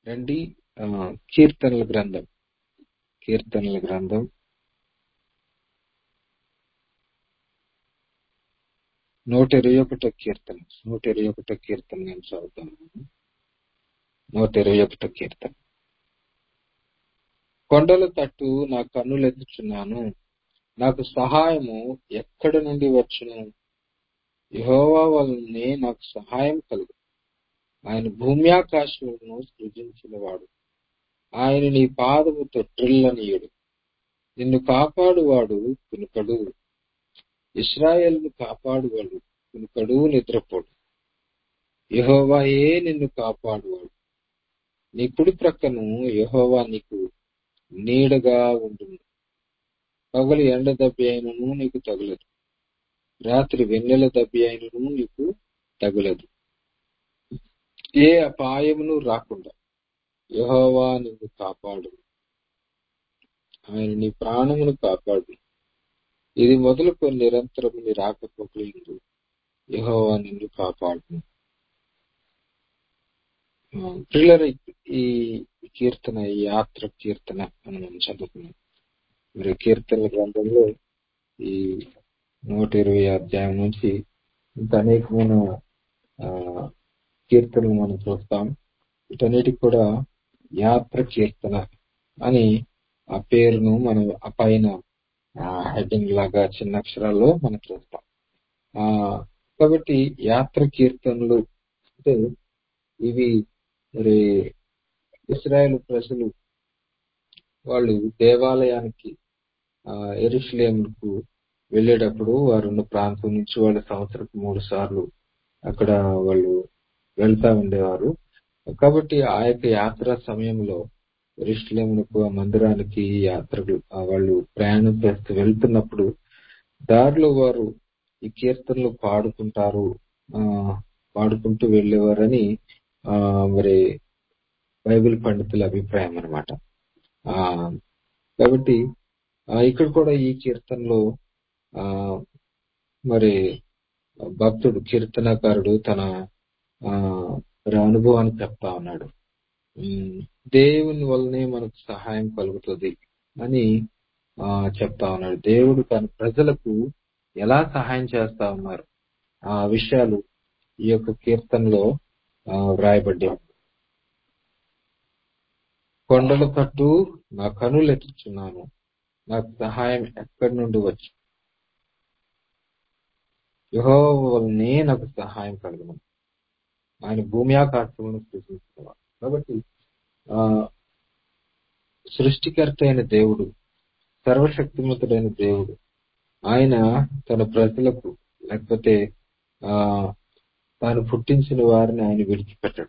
రండి ఆ, కీర్తనల గ్రంథం కీర్తనల గ్రంథం నూట ఇరవై ఒకటో కీర్తన నూట ఇరవై ఒకటో కీర్తన నేను చదువుతాను నూట ఇరవై ఒకటో కీర్తన కొండల తట్టు నా కన్నులెత్తుచున్నాను నాకు సహాయము ఎక్కడ నుండి వచ్చును యెహోవా వలనే నాకు సహాయం కలుగు ఆయన భూమి ఆకాశములను సృజించినవాడు ఆయన నీ పాదము తొట్టిల్లనీయుడు నిన్ను కాపాడువాడు కునుకడు ఇస్రాయేల్ను కాపాడువాడు కునుకడు నిద్రపోడు యెహోవాయే నిన్ను కాపాడువాడు నీ కుడి ప్రక్కను యెహోవా నీకు నీడగా ఉండును పగలు ఎండ దెబ్బ అయినను నీకు తగులదు రాత్రి వెన్నెల దెబ్బ అయినను నీకు తగులదు ఏ అపాయమును రాకుండా యెహోవా నిన్ను కాపాడు ఆయన నీ ప్రాణమును కాపాడు ఇది మొదలుకొని నిరంతరము నీ రాకపోకలేదు యెహోవా నిన్ను కాపాడు పిల్లల ఈ కీర్తన ఈ యాత్ర కీర్తన అని మనం చదువుకున్నాం మరి కీర్తన గ్రంథంలో ఈ నూట ఇరవై అధ్యాయం నుంచి ఇంకా అనేకమైన ఆ, కీర్తనలు మనం చూస్తాం వీటన్నిటికి కూడా యాత్ర కీర్తన అని ఆ పేరును మనం ఆ పైన హెడ్డింగ్ లాగా చిన్న అక్షరాల్లో మనం చూస్తాం ఆ కాబట్టి యాత్ర కీర్తనలు అంటే ఇవి మరి ఇస్రాయేల్ ప్రజలు వాళ్ళు దేవాలయానికి ఎరుషులేముకు వెళ్ళేటప్పుడు వారు ఉన్న ప్రాంతం నుంచి వాళ్ళ సంవత్సరం మూడు సార్లు అక్కడ వాళ్ళు వెళ్తా ఉండేవారు కాబట్టి ఆ యొక్క యాత్ర సమయంలో ఎరుషులేమునకు ఆ మందిరానికి యాత్రలు ఆ వాళ్ళు ప్రయాణం చేస్తూ వెళ్తున్నప్పుడు దారిలో వారు ఈ కీర్తనలు పాడుకుంటారు ఆ పాడుకుంటూ వెళ్ళేవారని ఆ మరి బైబిల్ పండితుల అభిప్రాయం అన్నమాట ఆ కాబట్టి ఆ, ఇక్కడ కూడా ఈ కీర్తనలో ఆ మరి భక్తుడు కీర్తనకారుడు తన ఆ మరి అనుభవాన్ని చెప్తా ఉన్నాడు ఉమ్, దేవుని వల్లనే మనకు సహాయం కలుగుతుంది అని ఆ చెప్తా ఉన్నాడు దేవుడు తన ప్రజలకు ఎలా సహాయం చేస్తా ఉన్నారు ఆ విషయాలు ఈ యొక్క కీర్తనలో ఆ, వ్రాయబడ్డాయి కొండల తట్టు నా కనులు ఎత్తుచున్నాను నాకు సహాయం ఎక్కడి నుండి వచ్చి యెహోవా వల్లనే నాకు సహాయం కలుగును ఆయన భూమి ఆకాశములను సృష్టిస్తున్నవాడు కాబట్టి ఆ సృష్టికర్త అయిన దేవుడు సర్వశక్తిమంతుడైన దేవుడు ఆయన తన ప్రజలకు లేకపోతే ఆ తాను పుట్టించిన వారిని ఆయన విడిచిపెట్టాడు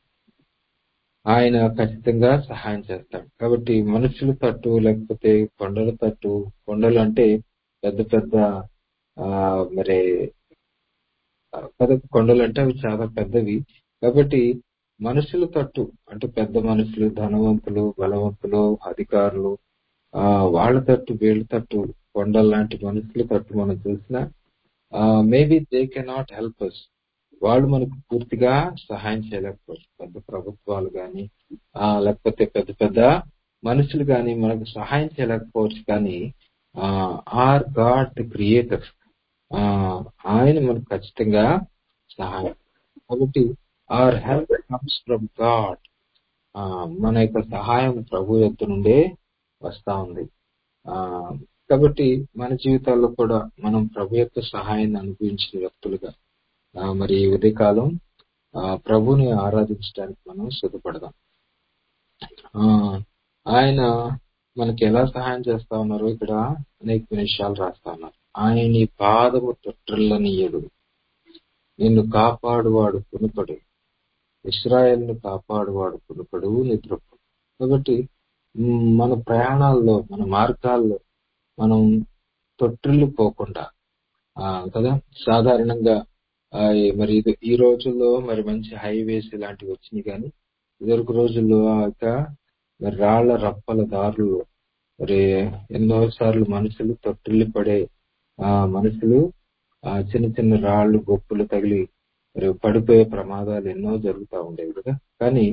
ఆయన ఖచ్చితంగా సహాయం చేస్తాడు కాబట్టి మనుషుల తట్టు లేకపోతే కొండల తట్టు కొండలు అంటే పెద్ద పెద్ద ఆ మరి ఆ, పెద్ద కొండలు అంటే అవి చాలా పెద్దవి కాబట్టి మనుషుల తట్టు అంటే పెద్ద మనుషులు ధనవంతులు బలవంతులు అధికారులు ఆ వాళ్ళ తట్టు వీళ్ళ తట్టు కొండల లాంటి మనుషుల తట్టు మనం చూసినా maybe they cannot help us వాళ్ళు మనకు పూర్తిగా సహాయం చేయలేకపోవచ్చు పెద్ద ప్రభుత్వాలు కానీ లేకపోతే పెద్ద పెద్ద మనుషులు కానీ మనకు సహాయం చేయలేకపోవచ్చు కానీ ఆర్ గాడ్ ది క్రియేటర్ ఆయన మనకు ఖచ్చితంగా సహాయం కాబట్టి our help comes from God మన యొక్క సహాయం ప్రభు యొక్క నుండే వస్తా ఉంది ఆ కాబట్టి మన జీవితాల్లో కూడా మనం ప్రభు యొక్క సహాయాన్ని అనుభవించిన వ్యక్తులుగా ఆ, మరి ఈ ఉదయకాలం ఆ, ప్రభుని ఆరాధించడానికి మనం సిద్ధపడదాం ఆ, ఆయన మనకి ఎలా సహాయం చేస్తా ఉన్నారు ఇక్కడ అనేక విషయాలు రాస్తా ఉన్నారు ఆయన నీ పాదము తొట్టిల్లనీయడు నిన్ను కాపాడువాడు కునుకడు ఇస్రాయల్ను కాపాడువాడు కునుకడు నిద్రపోడు కాబట్టి మ్, మన ప్రయాణాల్లో మన మార్గాల్లో మనం తొట్టిల్లు పోకుండా ఆ, కదా సాధారణంగా ఆ, ఈ- మరి ఇది ఈ రోజుల్లో మరి మంచి హైవేస్ ఇలాంటివి వచ్చినాయి కానీ ఇదివరకు రోజుల్లో ఆ యొక్క మరి రాళ్ల రప్పల దారులు మరి ఎన్నో సార్లు మనుషులు తొట్టిల్లి పడే ఆ మనుషులు ఆ చిన్న చిన్న రాళ్లు గొప్పులు తగిలి మరి పడిపోయే ప్రమాదాలు ఎన్నో జరుగుతూ ఉండేవి కదా కానీ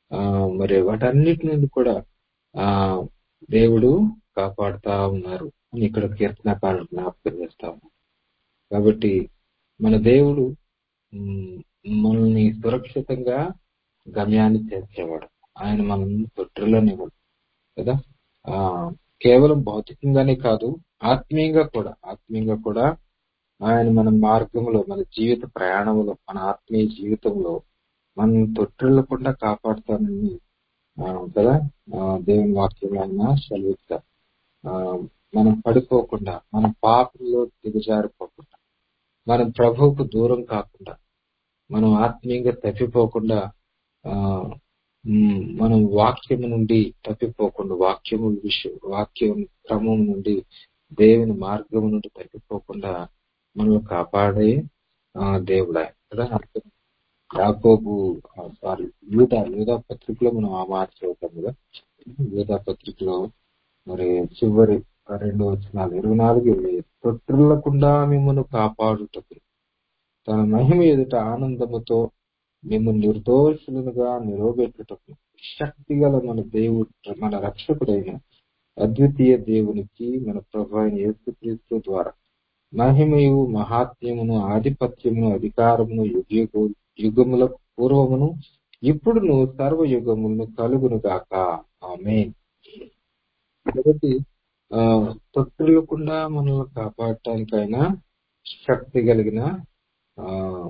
ఆ మరి వాటన్నిటి నుండి కూడా ఆ దేవుడు కాపాడుతా ఉన్నారు అని ఇక్కడ కీర్తనకారులు జ్ఞాపకం చేస్తా ఉన్నారు కాబట్టి మన దేవుడు ఉమ్, మనల్ని సురక్షితంగా గమ్యాన్ని చేర్చేవాడు ఆయన మనల్ని తొట్టిలోనివ్వడు కదా ఆ కేవలం భౌతికంగానే కాదు ఆత్మీయంగా కూడా ఆత్మీయంగా కూడా ఆయన మన మార్గంలో మన జీవిత ప్రయాణంలో మన ఆత్మీయ జీవితంలో మనం తొట్టిల్లకుండా కాపాడుతానని ఆ, కదా ఆ, దేవుని వాక్యంలో ఆయన సెలవిస్తారు ఆ, మనం పడిపోకుండా మనం పాపంలో దిగజారిపోకుండా మనం ప్రభువుకు దూరం కాకుండా మనం ఆత్మీయంగా తప్పిపోకుండా ఆ ఉమ్, మనం వాక్యము నుండి తప్పిపోకుండా వాక్యము విషయం వాక్యం క్రమం నుండి దేవుని మార్గం నుండి తప్పిపోకుండా మనల్ని కాపాడే ఆ, దేవుడు ఆయన కదా అర్థం యాకోబు సారీ యూదా యూదా పత్రికలో మనం ఆ మాట చదువుతాం కదా యూదా పత్రికలో మరి చివరి రెండు వచనాలు ఇరవై నాలుగు ఇరవై ఐదు తొట్టిల్లకుండా మిమ్మల్ని కాపాడుటకు తన మహిమ ఎదుట ఆనందముతో మిమ్మల్ని నిర్దోషులుగా నిలవబెట్టుటకు శక్తి గల మన దేవుడు మన రక్షకుడైన అద్వితీయ దేవునికి మన ప్రభు అయిన యేసుక్రీస్తు ద్వారా మహిమయు మహాత్మ్యమును ఆధిపత్యమును అధికారమును యుగ యుగముల పూర్వమును ఇప్పుడును సర్వ యుగములను కలుగును గాక ఆమె కాబట్టి ఆ తొట్టిల్లకుండా మనల్ని కాపాడటానికైనా శక్తి కలిగిన ఆ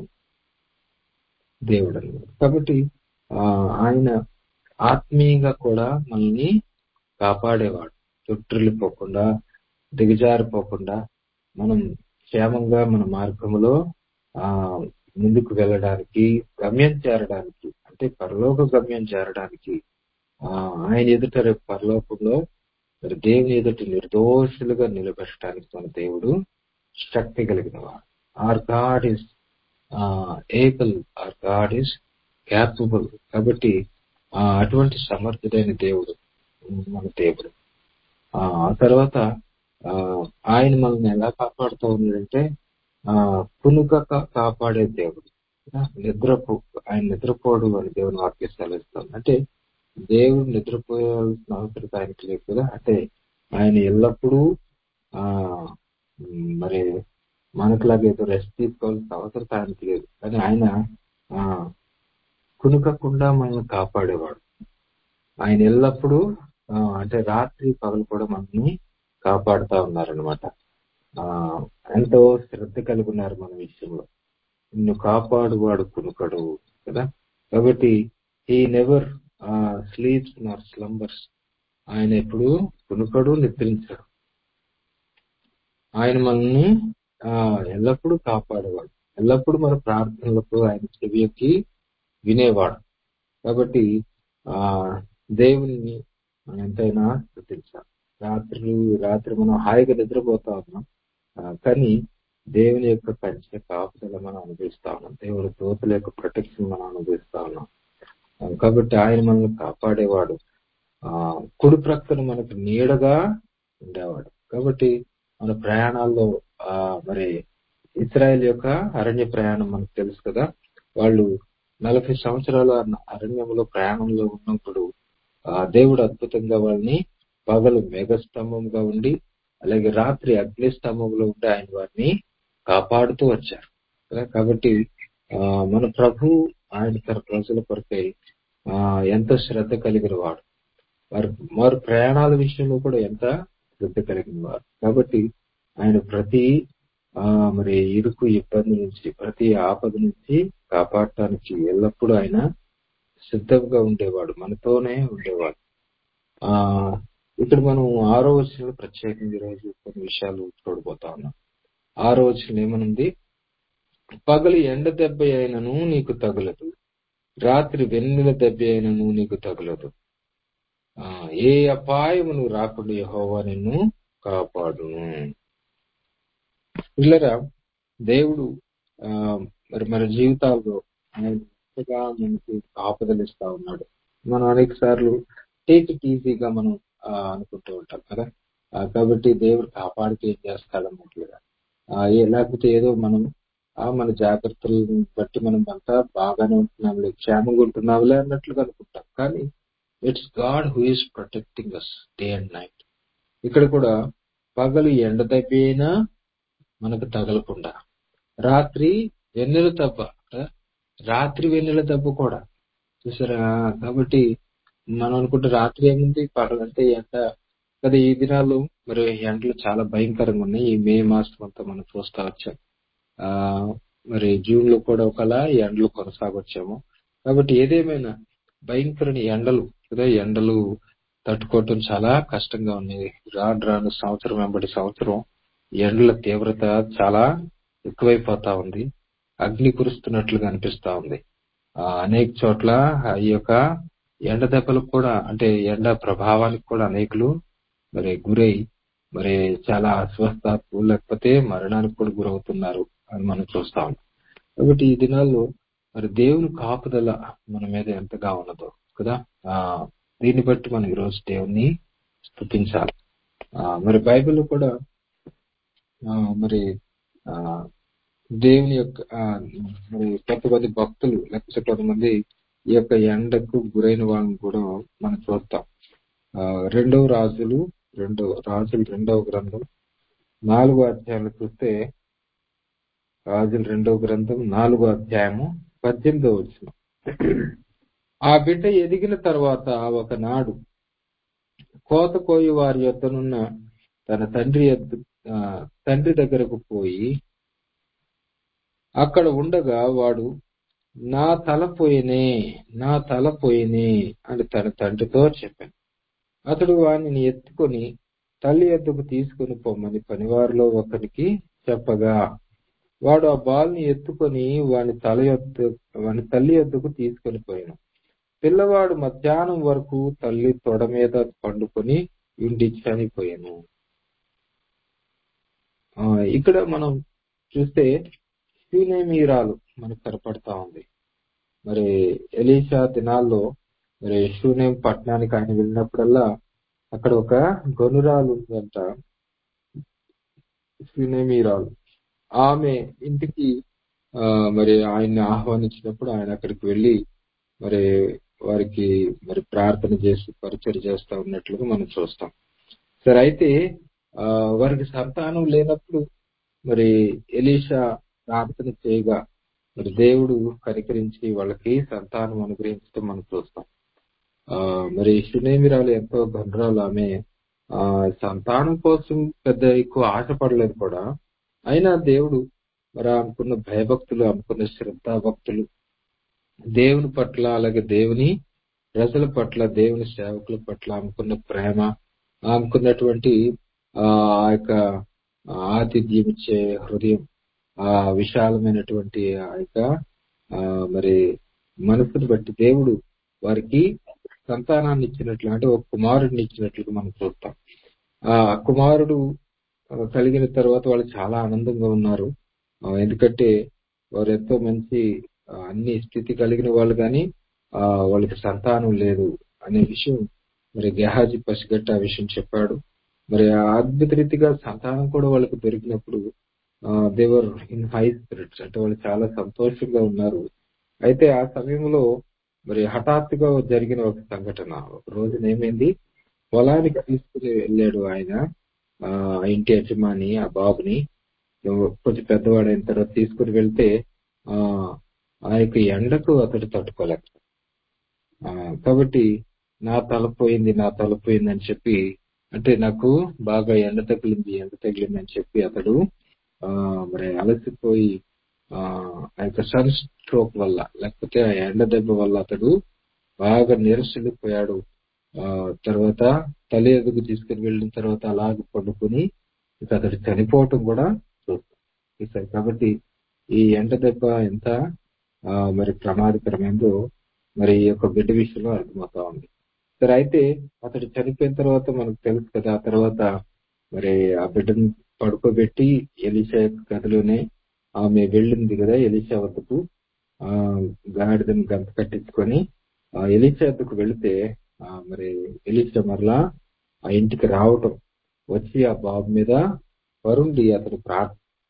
దేవుడు అన్నమాట కాబట్టి ఆ ఆయన ఆత్మీయంగా కూడా మనల్ని కాపాడేవాడు చుట్టిల్లిపోకుండా దిగజారిపోకుండా మనం క్షేమంగా మన మార్గంలో ఆ ముందుకు వెళ్ళడానికి గమ్యం చేరడానికి అంటే పరలోక గమ్యం చేరడానికి ఆ ఆయన ఎదుట రేపు పరలోకంలో మరి దేవుని ఎదుట నిర్దోషులుగా నిలబెట్టడానికి మన దేవుడు శక్తి కలిగిన వాడు our God is able our God is capable కాబట్టి ఆ అటువంటి సమర్థుడైన దేవుడు మన దేవుడు ఆ ఆ తర్వాత ఆ ఆయన మనల్ని ఎలా కాపాడుతూ ఉన్నాడంటే ఆ కునుక కాపాడే దేవుడు నిద్రపో ఆయన నిద్రపోడు అని దేవుని వాక్య సెలవిస్తాం అంటే దేవుడు నిద్రపోయాల్సిన అవసరం ఆయనకి లేదు కదా అంటే ఆయన ఎల్లప్పుడూ ఆ ఉమ్, మరి మనకులాగా ఏదో రెస్ట్ తీసుకోవాల్సిన అవసరం ఆయనకి లేదు కానీ ఆయన ఆ కునుకకుండా మనల్ని కాపాడేవాడు ఆయన ఎల్లప్పుడూ ఆ, అంటే రాత్రి పగలు కూడా మనల్ని కాపాడుతా ఉన్నారనమాట ఆ ఎంతో శ్రద్ధ కలిగి ఉన్నారు మన విషయంలో నిన్ను కాపాడువాడు కునుకడు కదా కాబట్టి ఈ నెవర్ స్లీప్స్ నార్ స్లంబర్స్ ఆయన ఎప్పుడు కునుకడు నిద్రించడు ఆయన మనల్ని ఆ ఎల్లప్పుడూ కాపాడేవాడు ఎల్లప్పుడూ మన ప్రార్థనలకు ఆయన చెవికి వినేవాడు కాబట్టి ఆ దేవుని మనం ఎంతైనా స్థుతించాలి రాత్రి రాత్రి మనం హాయిగా నిద్రపోతా ఉన్నాం ఆ, కానీ దేవుని యొక్క కంచె కాపుదల మనం అనుభవిస్తా ఉన్నాం దేవుడి దోతల యొక్క ప్రొటెక్షన్ మనం అనుభవిస్తా ఉన్నాం ఆ, కాబట్టి ఆయన మనల్ని కాపాడేవాడు ఆ కుడి ప్రక్కన మనకు నీడగా ఉండేవాడు కాబట్టి మన ప్రయాణాల్లో ఆ మరి ఇస్రాయల్ యొక్క అరణ్య ప్రయాణం మనకు తెలుసు కదా వాళ్ళు నలభై సంవత్సరాల అరణ్యంలో ప్రయాణంలో ఉన్నప్పుడు ఆ దేవుడు అద్భుతంగా వాళ్ళని పగలు మేఘస్తంభంగా ఉండి అలాగే రాత్రి అగ్ని స్తంభంలో ఉండి ఆయన వారిని కాపాడుతూ వచ్చారు కదా? కాబట్టి ఆ మన ప్రభు ఆయన తన ప్రజల కొరకై ఆ ఎంతో శ్రద్ధ కలిగిన వాడు వారి వారి ప్రయాణాల విషయంలో కూడా ఎంత శ్రద్ధ కలిగిన వారు కాబట్టి ఆయన ప్రతి ఆ మరి ఇరుకు ఇబ్బంది నుంచి ప్రతి ఆపద నుంచి కాపాడటానికి ఎల్లప్పుడూ ఆయన సిద్ధంగా ఉండేవాడు మనతోనే ఉండేవాడు ఆ ఇక్కడ మనం ఆరో వచ్చిన ప్రత్యేకంగా ఈరోజు కొన్ని విషయాలు చూడబోతా ఉన్నాం ఆరో వచ్చిన ఏమనుంది పగలు ఎండ దెబ్బ అయినను నీకు తగులదు రాత్రి వెన్నెల దెబ్బ అయినను నీకు తగులదు ఆ ఏ అపాయమును రాకుండా యెహోవా నిన్ను కాపాడును పిల్లరా దేవుడు ఆ మరి మన జీవితాల్లో ఆయన ఎంతగా మనకి ఆపదలు ఇస్తా ఉన్నాడు మనం అనేక సార్లు టేక్ ఇట్ ఈజీగా మనం ఆ, అనుకుంటూ ఉంటాం కదా ఆ, కాబట్టి దేవుడు కాపాడితే ఏం చేస్తాడు అన్నట్లుగా ఆ, ఏ- లేకపోతే ఏదో మనం ఆ మన జాగ్రత్తలను బట్టి మనం అంతా బాగానే ఉంటున్నాంలే క్షేమంగా ఉంటున్నాంలే అన్నట్లుగా అనుకుంటాం కానీ it's God who is protecting us day and night ఇక్కడ కూడా పగలు ఎండ తప్పినా మనకు తగలకుండా రాత్రి వెన్నెల దెబ్బ రాత్రి వెన్నెల దెబ్బ కూడా చూసారా కాబట్టి మనం అనుకుంటే రాత్రి ఏముంది పగలంటే ఎండ కదా ఈ దినాలు మరి ఎండలు చాలా భయంకరంగా ఉన్నాయి ఈ మే మాసం అంతా మనం చూస్తా వచ్చాం ఆ మరి జూన్ లో కూడా ఒకలా ఈ ఎండలు కొనసాగొచ్చాము కాబట్టి ఏదేమైనా భయంకరమైన ఎండలు కదా ఎండలు తట్టుకోవటం చాలా కష్టంగా ఉన్నాయి రాను రాను సంవత్సరం వెంబడి సంవత్సరం ఎండల తీవ్రత చాలా ఎక్కువైపోతా ఉంది అగ్ని కురుస్తున్నట్లుగా అనిపిస్తా ఉంది ఆ అనేక చోట్ల ఈ యొక్క ఎండ దెబ్బలకు కూడా అంటే ఎండ ప్రభావానికి కూడా అనేకులు మరి గురై మరి చాలా అస్వస్థతకు లేకపోతే మరణానికి కూడా గురవుతున్నారు అని మనం చూస్తా ఉన్నాం కాబట్టి ఈ దినాల్లో మరి దేవుని కాపుదల మన మీద ఎంతగా ఉన్నదో కదా ఆ దీన్ని బట్టి మనం ఈరోజు దేవుణ్ణి స్థుతించాలి ఆ మరి బైబిల్ కూడా ఆ మరి ఆ దేవుని యొక్క ఆ, మరి కొంతమంది భక్తులు లేకపోతే కొంతమంది ఈ యొక్క ఎండకు గురైన వాళ్ళని కూడా మనం చూస్తాం ఆ, రెండవ రాజులు రెండవ రాజులు రెండవ గ్రంథం నాలుగో అధ్యాయంలో చూస్తే రాజుల రెండవ గ్రంథం నాలుగో అధ్యాయము పద్దెనిమిదో వచ్చిన ఆ బిడ్డ ఎదిగిన తర్వాత ఒకనాడు కోత కోయి వారి యొద్దనున్న తన తండ్రి యొద్ద ఆ, తండ్రి దగ్గరకు పోయి అక్కడ ఉండగా వాడు నా తల పోయినే నా తల పోయినే అని తన తండ్రితో చెప్పాను అతడు వానిని ఎత్తుకొని తల్లి ఎద్దుకు తీసుకుని పొమ్మని పనివారిలో ఒకరికి చెప్పగా వాడు ఆ బాల్ని ఎత్తుకొని వాని తల యొద్ద వాని తల్లి ఎద్దుకు తీసుకొని పోయాను పిల్లవాడు మధ్యాహ్నం వరకు తల్లి తొడ మీద పండుకొని ఇంటి చనిపోయాను ఆ, ఇక్కడ మనం చూస్తే షూనేమీరాలు మనకు కనపడతా ఉంది మరి ఎలీషా దినాల్లో మరి షూనేం పట్టణానికి ఆయన వెళ్ళినప్పుడల్లా అక్కడ ఒక గనురాలు ఉందంట షూనేమీరాలు ఆమె ఇంటికి ఆ, మరి ఆయన్ని ఆహ్వానించినప్పుడు ఆయన అక్కడికి వెళ్ళి మరి వారికి మరి ప్రార్థన చేసి పరిచయం చేస్తా ఉన్నట్లుగా మనం చూస్తాం సరే అయితే ఆ వారికి సంతానం లేనప్పుడు మరి ఎలీషా ప్రార్థన చేయగా మరి దేవుడు కనికరించి వాళ్ళకి సంతానం అనుగ్రహించడం మనం చూస్తాం ఆ మరి సునేమిరాలు ఎంతో గండ్రాలు ఆమె ఆ సంతానం కోసం పెద్ద ఎక్కువ ఆశపడలేదు కూడా అయినా దేవుడు మరి ఆమెకున్న భయభక్తులు ఆమెకున్న శ్రద్ధాభక్తులు దేవుని పట్ల అలాగే దేవుని ప్రజల పట్ల దేవుని సేవకుల పట్ల ఆమెకున్న ప్రేమ ఆమెకున్నటువంటి ఆ ఆ యొక్క ఆతిథ్యం ఇచ్చే హృదయం ఆ విశాలమైనటువంటి ఆ యొక్క ఆ మరి మనసుని బట్టి దేవుడు వారికి సంతానాన్ని ఇచ్చినట్లు అంటే ఒక కుమారుడిని ఇచ్చినట్లుగా మనం చూస్తాం ఆ కుమారుడు ఆ, కలిగిన తర్వాత వాళ్ళు చాలా ఆనందంగా ఉన్నారు ఆ, ఎందుకంటే వారు ఎంతో మంచి ఆ, అన్ని స్థితి కలిగిన వాళ్ళు కానీ ఆ వాళ్ళకి సంతానం లేదు అనే విషయం మరి గెహాజీ పసిగట్ట ఆ విషయం చెప్పాడు మరి ఆ అద్భుత రీతిగా సంతానం కూడా వాళ్ళకి దొరికినప్పుడు దేవర్ ఇన్ హై స్పిరిట్స్ అంటే వాళ్ళు చాలా సంతోషంగా ఉన్నారు అయితే ఆ సమయంలో మరి హఠాత్తుగా జరిగిన ఒక సంఘటన ఒక రోజున ఏమైంది పొలానికి తీసుకుని వెళ్ళాడు ఆయన ఆ ఇంటి యజమాని ఆ బాబుని కొంచెం పెద్దవాడైన తర్వాత తీసుకుని వెళ్తే ఆ ఆ యొక్క ఎండకు అతడు తట్టుకోలేక ఆ, కాబట్టి నా తల పోయింది నా తల పోయింది అని చెప్పి అంటే నాకు బాగా ఎండ తగిలింది ఎండ తగిలింది అని చెప్పి అతడు ఆ మరి అలసిపోయి ఆ ఆ యొక్క సన్ స్ట్రోక్ వల్ల లేకపోతే ఆ ఎండ దెబ్బ వల్ల అతడు బాగా నీరసిల్లిపోయాడు ఆ తర్వాత తల్లి ఎదుగు తీసుకుని వెళ్ళిన తర్వాత అలాగ పండుకొని ఇక అతడు చనిపోవటం కూడా చూస్తాం చూశారు. కాబట్టి ఈ ఎండ దెబ్బ ఎంత ఆ, మరి ప్రమాదకరమైందో మరి ఈ యొక్క బిడ్డ విషయంలో అర్థమవుతా ఉంది సరే అయితే అతడు చనిపోయిన తర్వాత మనకు తెలుసు కదా ఆ తర్వాత మరి ఆ బిడ్డను పడుకోబెట్టి ఎలిషా యొక్క గదిలోనే ఆమె వెళ్ళింది కదా ఎలిషా వద్దకు ఆ గాడిదని గంత కట్టించుకొని ఆ ఎలిషా వద్దకు వెళితే ఆ మరి ఎలిషా మరలా ఆ ఇంటికి రావటం వచ్చి ఆ బాబు మీద పరుండి అతడు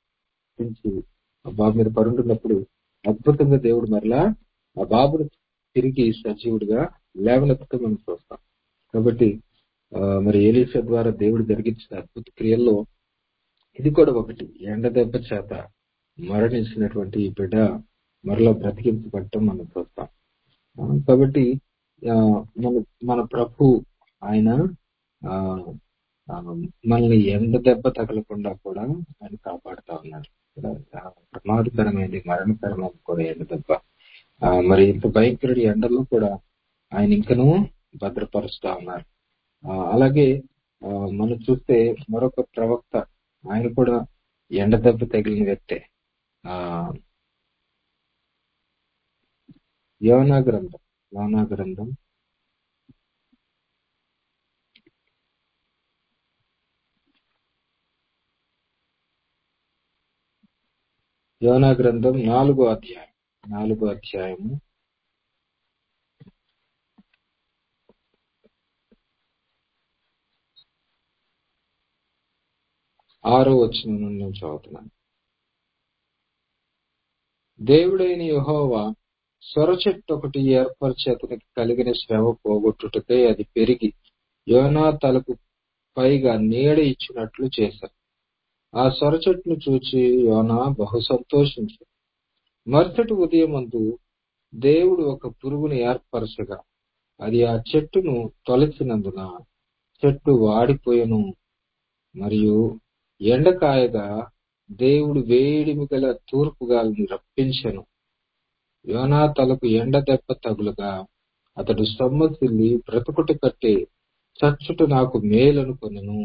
ప్రార్థించి ఆ బాబు మీద పరుండున్నప్పుడు అద్భుతంగా దేవుడు మరలా ఆ బాబును తిరిగి సజీవుడిగా లేవనెత్తడం మనం చూస్తాం కాబట్టి ఆ, మరి ఏలీసా ద్వారా దేవుడు జరిగించిన అద్భుత క్రియల్లో ఇది కూడా ఒకటి ఎండ దెబ్బ చేత మరణించినటువంటి ఈ బిడ్డ మరలా బ్రతికించబడటం మనం చూస్తాం ఆ, కాబట్టి ఆ, మన మన ప్రభు ఆయన ఆ, ఆ, మనల్ని ఎండ దెబ్బ తగలకుండా కూడా ఆయన కాపాడుతా ఉన్నారు ఇక్కడ, ఆ, ప్రమాదకరమైనది మరణకరమైనది కూడా ఎండ దెబ్బ ఆ, మరి ఇంత భయంకరుడి ఎండలో కూడా ఆయన ఇంకనూ భద్రపరుస్తా ఉన్నారు ఆ, అలాగే ఆ, మనం చూస్తే మరొక ప్రవక్త ఆయన కూడా ఎండ దెబ్బ తగిలిన వ్యక్తే ఆ యోనా గ్రంథం యోనా గ్రంథం యోనా గ్రంథం నాలుగో అధ్యాయం నాలుగో అధ్యాయము ఆరో వచ్చిన నుండి నేను చదువుతున్నాను దేవుడైన యెహోవా సొర చెట్టు ఒకటి ఏర్పరిచి అతనికి కలిగిన శ్రమ పోగొట్టుటకై అది పెరిగి యోనా తలకు పైగా నీడ ఇచ్చినట్లు చేశారు ఆ సొర చెట్టును చూచి యోనా బహు సంతోషించి మరుసటి ఉదయమందు దేవుడు ఒక పురుగును ఏర్పరచగా అది ఆ చెట్టును తొలచినందున చెట్టు వాడిపోయెను మరియు ఎండకాయగా దేవుడు వేడిమి గల తూర్పు గాలిని రప్పించెను యోనా తలకు ఎండ దెబ్బ తగులుగా అతడు సొమ్మసిల్లి బ్రతుకుట కట్టే చచ్చుట నాకు మేలనుకొనెను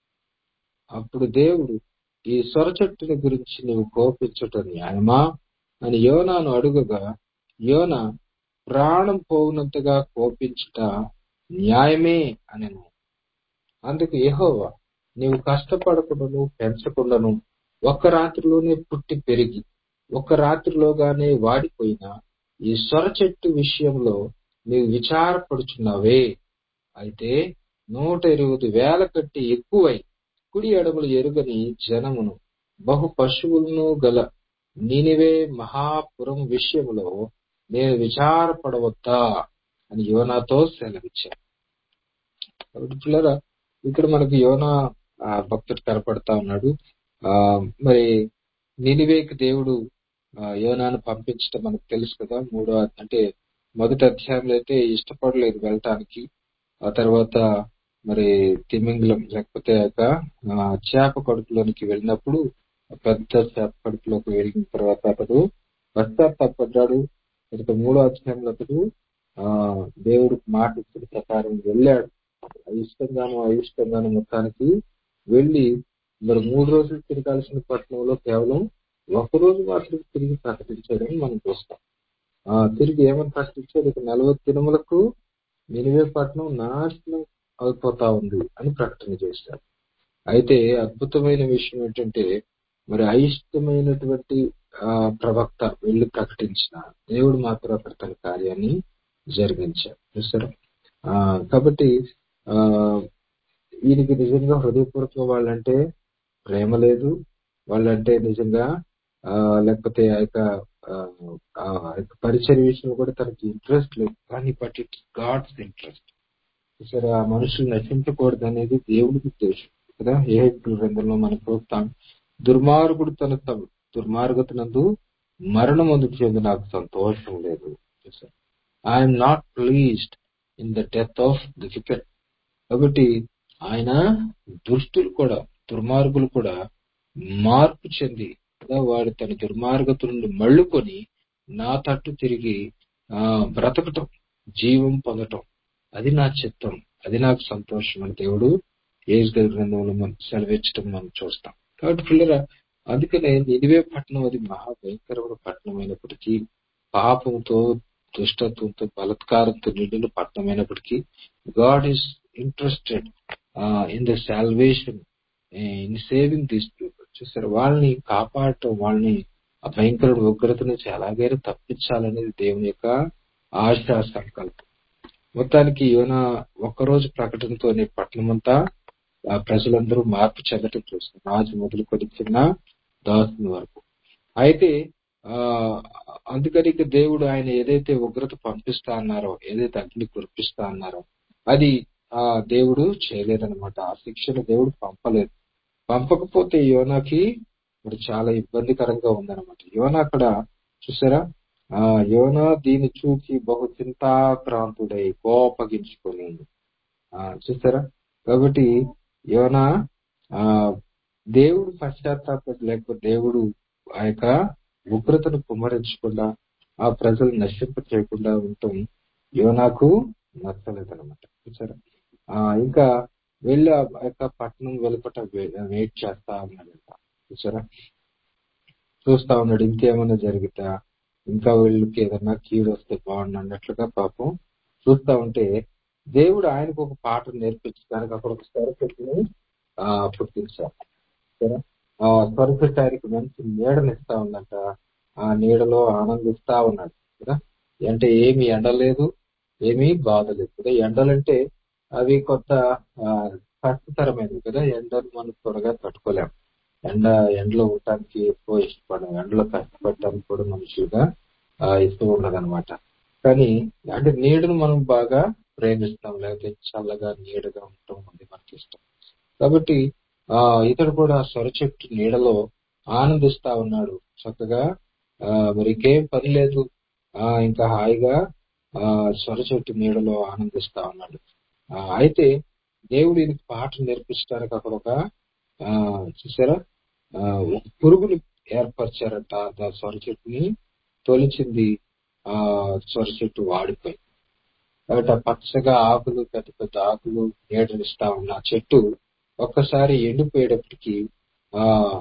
అప్పుడు దేవుడు ఈ సొర చెట్టుని గురించి నీవు కోపించుట న్యాయమా అని యోనాను అడుగగా యోన ప్రాణం పోవునంతగా కోపించుట న్యాయమే అనెను అందుకు యెహోవా నీవు కష్టపడకుండాను పెంచకుండాను ఒక్క రాత్రిలోనే పుట్టి పెరిగి ఒక్క రాత్రిలోగానే వాడిపోయిన ఈ సొర చెట్టు విషయంలో నీవు విచారపడుచున్నావే అయితే నూట ఇరవై వేల కట్టి ఎక్కువై కుడి ఎడమలు ఎరుగని జనమును బహు పశువులను గల నీనివే మహాపురం విషయంలో నేను విచారపడవద్దా అని యోనాతో సెలవిచ్చాను కాబట్టి పిల్లరా ఇక్కడ మనకి యోనా ఆ, భక్తుడు కనపడతా ఉన్నాడు ఆ మరి నినివేకి దేవుడు ఆ, యోనాను పంపించడం మనకు తెలుసు కదా మూడో అధ్యాయం- అంటే మొదటి అధ్యాయంలో అయితే ఇష్టపడలేదు వెళ్ళటానికి ఆ తర్వాత మరి తిమింగలం లేకపోతే ఆ యొక్క ఆ, చేప కడుపులోనికి వెళ్ళినప్పుడు ఆ పెద్ద చేప కడుపులోకి వెళ్ళిన తర్వాత అతడు పశ్చాత్తాపడ్డాడు ఇక మూడో అధ్యాయంలో అతడు ఆ దేవుడు మాట ఇచ్చిన ప్రకారం వెళ్ళాడు అయిష్టంగాను అయిష్టంగాను మొత్తానికి వెళ్ళి మరి మూడు రోజులు తిరగాల్సిన పట్టణంలో కేవలం ఒక రోజు మాత్రం తిరిగి ప్రకటించాడని మనం చూస్తాం ఆ తిరిగి ఏమని ప్రకటించాడు ఇక నలభై దినములకు నినివే పట్టణం నాశనం అయిపోతా ఉంది అని ప్రకటన చేశాడు అయితే అద్భుతమైన విషయం ఏంటంటే మరి అయిష్టమైనటువంటి ఆ ప్రవక్త వెళ్ళి ప్రకటించిన దేవుడు మాత్రం అక్కడ తన కార్యాన్ని జరిగించాడు చూసారా ఆ కాబట్టి ఆ వీరికి నిజంగా హృదయపూర్వకంగా వాళ్ళంటే ప్రేమ లేదు వాళ్ళంటే నిజంగా ఆ లేకపోతే ఆ యొక్క ఆ, ఆ యొక్క పరిచయ విషయంలో కూడా తనకి ఇంట్రెస్ట్ లేదు కానీ బట్ ఇట్స్ గాడ్స్ ఇంట్రెస్ట్ సరే ఆ మనుషులు నశించకూడదు అనేది దేవుడికి ఉద్దేశం కదా ఏ గ్రంథంలో మనం చూస్తాం దుర్మార్గుడు తన త- దుర్మార్గతనందు మరణం చెంది నాకు సంతోషం లేదు I'm not pleased in the death of the wicked కాబట్టి ఆయన దుష్టులు కూడా దుర్మార్గులు కూడా మార్పు చెంది కదా వాడు తన దుర్మార్గత నుండి మళ్ళుకొని నా తట్టు తిరిగి ఆ బ్రతకటం జీవం పొందటం అది నా చిత్తం అది నాకు సంతోషం అని దేవుడు ఏజ్ గ్రంథంలో మనం సెలవిచ్చటం మనం చూస్తాం కాబట్టి పిల్లరా అందుకనే నిడివే పట్టణం అది మహా భయంకరమైన పట్టణం అయినప్పటికీ పాపంతో దుష్టత్వంతో బలత్కారంతో నిండిన పట్టణం అయినప్పటికీ God is interested in the salvation in saving these people చూసారు వాళ్ళని కాపాడటం వాళ్ళని ఆ భయంకర ఉగ్రత నుంచి ఎలాగైనా తప్పించాలనేది దేవుని యొక్క ఆశా సంకల్పం మొత్తానికి యోన ఒక్కరోజు ప్రకటనతోనే పట్టణమంతా ఆ ప్రజలందరూ మార్పు చెందటం చూస్తారు రాజు మొదలుకొని చిన్న దాసుని వరకు అయితే ఆ అందుకని ఇక దేవుడు ఆయన ఏదైతే ఉగ్రత పంపిస్తా అన్నారో ఏదైతే అగ్ని కురిపిస్తా అన్నారో అది ఆ దేవుడు చేయలేదన్నమాట ఆ శిక్షను దేవుడు పంపలేదు పంపకపోతే యోనాకి మరి చాలా ఇబ్బందికరంగా ఉందన్నమాట యోనా అక్కడ చూసారా ఆ యోనా దీన్ని చూసి బహు చింతాక్రాంతుడై కోపగించుకొని ఆ చూసారా కాబట్టి యోనా ఆ దేవుడు పశ్చాత్తాపం లేకపోతే దేవుడు ఆ యొక్క ఉగ్రతను కుమ్మరించకుండా ఆ ప్రజలు నశింప చేయకుండా ఉండటం యోనాకు నచ్చలేదన్నమాట చూసారా ఆ ఇంకా వెళ్ళి ఆ యొక్క పట్టణం వెలుపట వెయిట్ చేస్తా ఉన్నాడంట చూసారా చూస్తా ఉన్నాడు ఇంకేమైనా జరుగుతా ఇంకా వీళ్ళకి ఏదన్నా కీడు వస్తే బాగుండు అన్నట్లుగా పాపం చూస్తా ఉంటే దేవుడు ఆయనకు ఒక పాట నేర్పించడానికి అక్కడ ఒక స్వరపెట్టిని ఆ పుట్టించారు సరే? ఆ స్వరపెట్టి ఆయనకి మంచి నీడనిస్తా ఉందంట ఆ నీడలో ఆనందిస్తా ఉన్నాడు కదా అంటే ఏమి ఎండ లేదు ఏమీ బాధ లేదు కదా ఎండలంటే అవి కొత్త ఆ, కష్టతరమైనవి కదా ఎండను మనం త్వరగా తట్టుకోలేం ఎండ ఎండలో ఉండటానికి ఎక్కువ ఇష్టపడం ఎండలో కష్టపడటానికి కూడా మనుషులుగా ఆ, ఇష్టం ఉండదన్నమాట కానీ అంటే నీడను మనం బాగా ప్రేమిస్తాం లేకపోతే చల్లగా నీడగా ఉండటం అది మనకి ఇష్టం కాబట్టి ఆ ఇతడు కూడా సొర చెట్టు నీడలో ఆనందిస్తా ఉన్నాడు చక్కగా ఆ మరి ఇంకేం పని లేదు ఆ ఇంకా హాయిగా ఆ సొర చెట్టు నీడలో ఆనందిస్తా ఉన్నాడు ఆ అయితే దేవుడు ఈయనకి పాట నేర్పించడానికి అక్కడ ఒక ఆ చూసారా ఆ ఒక పురుగుని ఏర్పరిచారట ఆ సొర చెట్టుని తొలిచింది ఆ సొర చెట్టు వాడిపోయి కాబట్టి ఆ పచ్చగా ఆకులు పెద్ద పెద్ద ఆకులు నీడనిస్తా ఉన్న ఆ చెట్టు ఒక్కసారి ఎండిపోయేటప్పటికి ఆ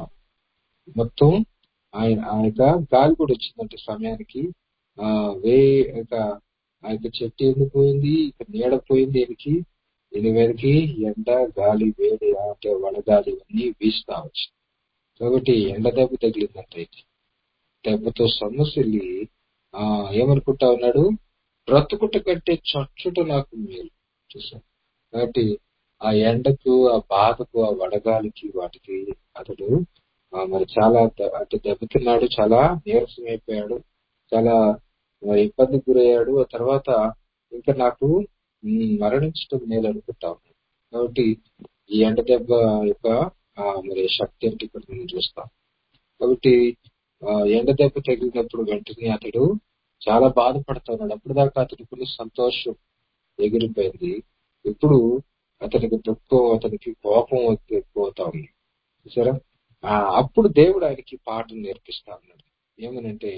మొత్తం ఆయన ఆ యొక్క గాలి కూడా వచ్చిందంటే సమయానికి ఆ వే యొక్క ఆ యొక్క చెట్టు ఎండిపోయింది ఇక నీడ పోయింది దీనికి దీని మీదకి ఎండ గాలి వేడి అంటే వడగాలి ఇవన్నీ వీస్తా వచ్చి కాబట్టి ఎండ దెబ్బ తగిలిందంట ఇది దెబ్బతో సమస్యలు ఆ ఏమనుకుంటా ఉన్నాడు బ్రతుకుట కంటే చచ్చుట నాకు మేలు చూసాను కాబట్టి ఆ ఎండకు ఆ బాధకు ఆ వడగాలికి వాటికి అతడు ఆ, మరి చాలా ద- అంటే దెబ్బతిన్నాడు చాలా నీరసం అయిపోయాడు చాలా మరి ఇబ్బందికి గురయ్యాడు ఆ తర్వాత ఇంకా నాకు ఉమ్, మరణించడం మేలు అనుకుంటా ఉన్నాడు కాబట్టి ఈ ఎండ దెబ్బ యొక్క ఆ, మరి శక్తి అంటే ఇక్కడ మనం చూస్తాం కాబట్టి ఆ, ఎండ దెబ్బ తగిలినప్పుడు వెంటనే అతడు చాలా బాధపడుతున్నాడు అప్పుడు దాకా అతనికి సంతోషం ఎగిరిపోయింది ఇప్పుడు అతనికి దుఃఖం అతనికి కోపం ఎక్కువవుతా ఉంది చూసారా ఆ, అప్పుడు దేవుడు ఆయనకి పాఠం నేర్పిస్తా ఉన్నాడు ఏమనంటే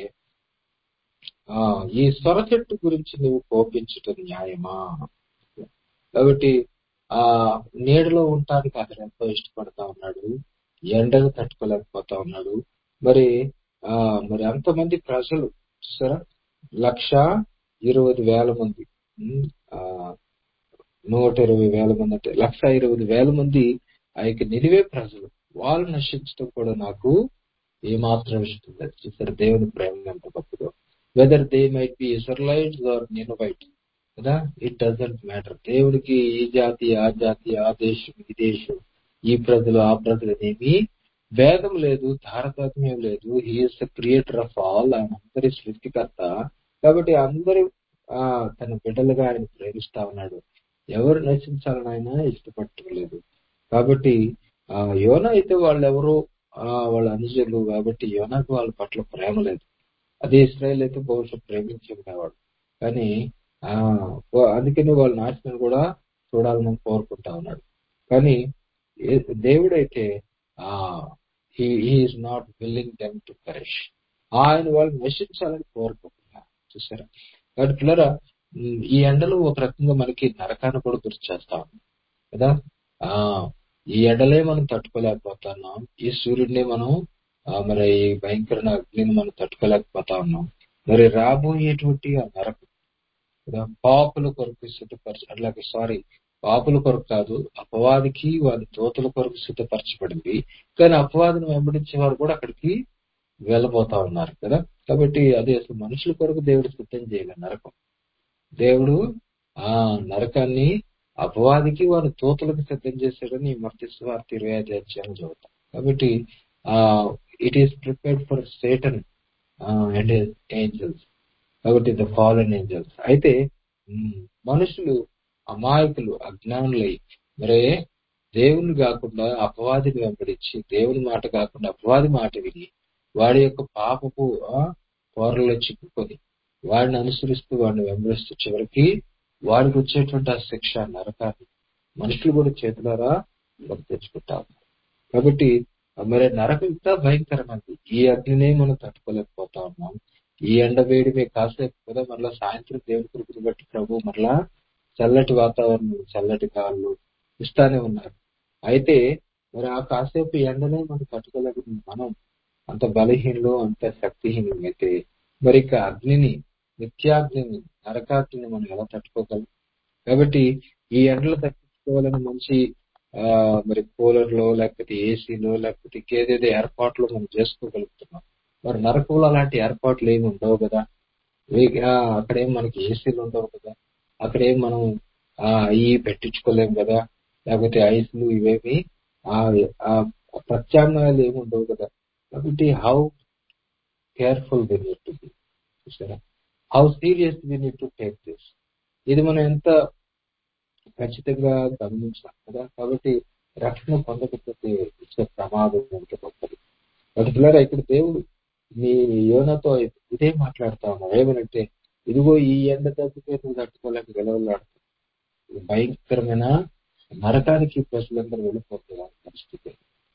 ఆ ఈ సొర చెట్టు గురించి నువ్వు కోపించటం న్యాయమా కాబట్టి ఆ నీడలో ఉండటానికి అతను ఎంతో ఇష్టపడతా ఉన్నాడు ఎండను తట్టుకోలేకపోతా ఉన్నాడు మరి ఆ మరి అంతమంది ప్రజలు చూసారా లక్ష ఇరవై వేల మంది ఉమ్, ఆ నూట ఇరవై వేల మంది అంటే లక్ష ఇరవై వేల మంది ఆ యొక్క నిలివే ప్రజలు వాళ్ళు నశించడం కూడా నాకు ఏమాత్రం ఇష్టం లేదు చూసారు దేవుని ప్రేమ ఎంత గొప్పదో whether they might be Israelites or Ninevite కదా ఇట్ డజంట్ మ్యాటర్ దేవుడికి ఈ జాతి ఆ జాతి ఆ దేశం ఈ దేశం ఈ ప్రజలు ఆ ప్రజలు అనేవి భేదం లేదు తారతమ్యం లేదు he is the creator of all ఆయన అందరి సృష్టికర్త కాబట్టి అందరూ ఆ తన బిడ్డలుగా ఆయన ప్రేమిస్తా ఉన్నాడు ఎవరు నశించాలని ఆయన ఇష్టపడటం లేదు కాబట్టి ఆ యోన అయితే వాళ్ళెవరు ఆ వాళ్ళ అనుజులు కాబట్టి యోనాకు వాళ్ళ పట్ల ప్రేమ లేదు అదే ఇస్రాయల్ అయితే బహుశా ప్రేమించి ఉండేవాడు కానీ ఆ వా- అందుకని వాళ్ళ నాశనం కూడా చూడాలని కోరుకుంటా ఉన్నాడు కానీ ఏ- దేవుడైతే ఆ he is not willing them to perish ఆయన వాళ్ళు నశించాలని కోరుకుంటున్నా చూసారా కాబట్టి పిల్లరా ఉమ్, ఈ ఎండలు ఒక రకంగా మనకి నరకాన్ని కూడా గుర్తు చేస్తా ఉంది కదా ఆ ఈ ఎండలే మనం తట్టుకోలేకపోతున్నాం ఈ సూర్యుడిని మనం ఆ, మరి ఈ భయంకరమైన అగ్నిని మనం తట్టుకోలేకపోతా ఉన్నాం మరి రాబోయేటువంటి ఆ నరకం కదా పాపుల కొరకు సిద్ధపరచ అట్లాగే సారీ పాపుల కొరకు కాదు అపవాదికి వారి దోతల కొరకు సిద్ధపరచబడింది కానీ అపవాదిని వెంబడించే వారు కూడా అక్కడికి వెళ్ళబోతా ఉన్నారు కదా కాబట్టి అది అసలు మనుషుల కొరకు దేవుడు సిద్ధం చేయలేదు నరకం దేవుడు ఆ నరకాన్ని అపవాదికి వారి తోతలకు సిద్ధం చేశాడని మర్తిస్తూ వారి ఇరవై ఐదు అధ్యాయం చదువుతాం కాబట్టి ఆ it is prepared for Satan and angels కాబట్టి ద ఫాలన్ ఏంజల్స్ అయితే ఉమ్, మనుషులు అమాయకులు అజ్ఞానులై మరే దేవుని కాకుండా అపవాదిని వెంబడించి దేవుని మాట కాకుండా అపవాది మాట విని వాడి యొక్క పాపపు ఆ, కోరలో చిక్కుకొని వాడిని అనుసరిస్తూ వాడిని వెంబడిస్తూ చివరికి వాడికి వచ్చేటువంటి ఆ శిక్ష నరకాన్ని మనుషులు కూడా చేతులారా కొని తెచ్చుకుంటారు కాబట్టి మరి నరకం ఇంకా భయంకరమైనది ఈ అగ్నినే మనం తట్టుకోలేకపోతా ఉన్నాం ఈ ఎండ వేడిమే కాసేపు కూడా మరలా సాయంత్రం దేవుని కృపను బట్టి ప్రభు మరలా చల్లటి వాతావరణం చల్లటి గాళ్ళు ఇస్తానే ఉన్నారు అయితే మరి ఆ కాసేపు ఎండనే మనం తట్టుకోలేకపోతే మనం అంత బలహీనలు అంత శక్తిహీనం అయితే మరి ఇక అగ్నిని నిత్యాగ్నిని నరకాగ్నిని మనం ఎలా తట్టుకోగలం కాబట్టి ఈ ఎండలు తప్పించుకోవాలని మంచి ఆ మరి కూలర్ లో లేకపోతే ఏసీలో లేకపోతే ఇంకేదేదో ఏర్పాట్లు మనం చేసుకోగలుగుతున్నాం మరి నరకంలో అలాంటి ఏర్పాట్లు ఏమి ఉండవు కదా వే- ఆ, అక్కడేం మనకి ఏసీలు ఉండవు కదా అక్కడేం మనం ఆ ఈ పెట్టించుకోలేం కదా లేకపోతే ఐస్లు ఇవేమి ఆ ఆ ప్రత్యామ్నాయాలు ఏమి ఉండవు కదా కాబట్టి how careful we need to be చూసారా how serious we need to take this ఇది మనం ఎంత ఖచ్చితంగా గమనించాలి కదా కాబట్టి రక్షణ పొందకపోతే ఇచ్చే ప్రమాదం ఎంత గొప్పది కాబట్టి పిల్లరా ఇక్కడ దేవుడు నీ యోనతో ఇదే మాట్లాడుతా ఉన్నావు ఏమనంటే ఇదిగో ఈ ఎండ తగ్గితే నువ్వు తట్టుకోలేక గెలవలాడుతుంది ఇది భయంకరమైన నరకానికి ప్రజలందరూ వెళ్ళిపోతున్నారు పరిస్థితి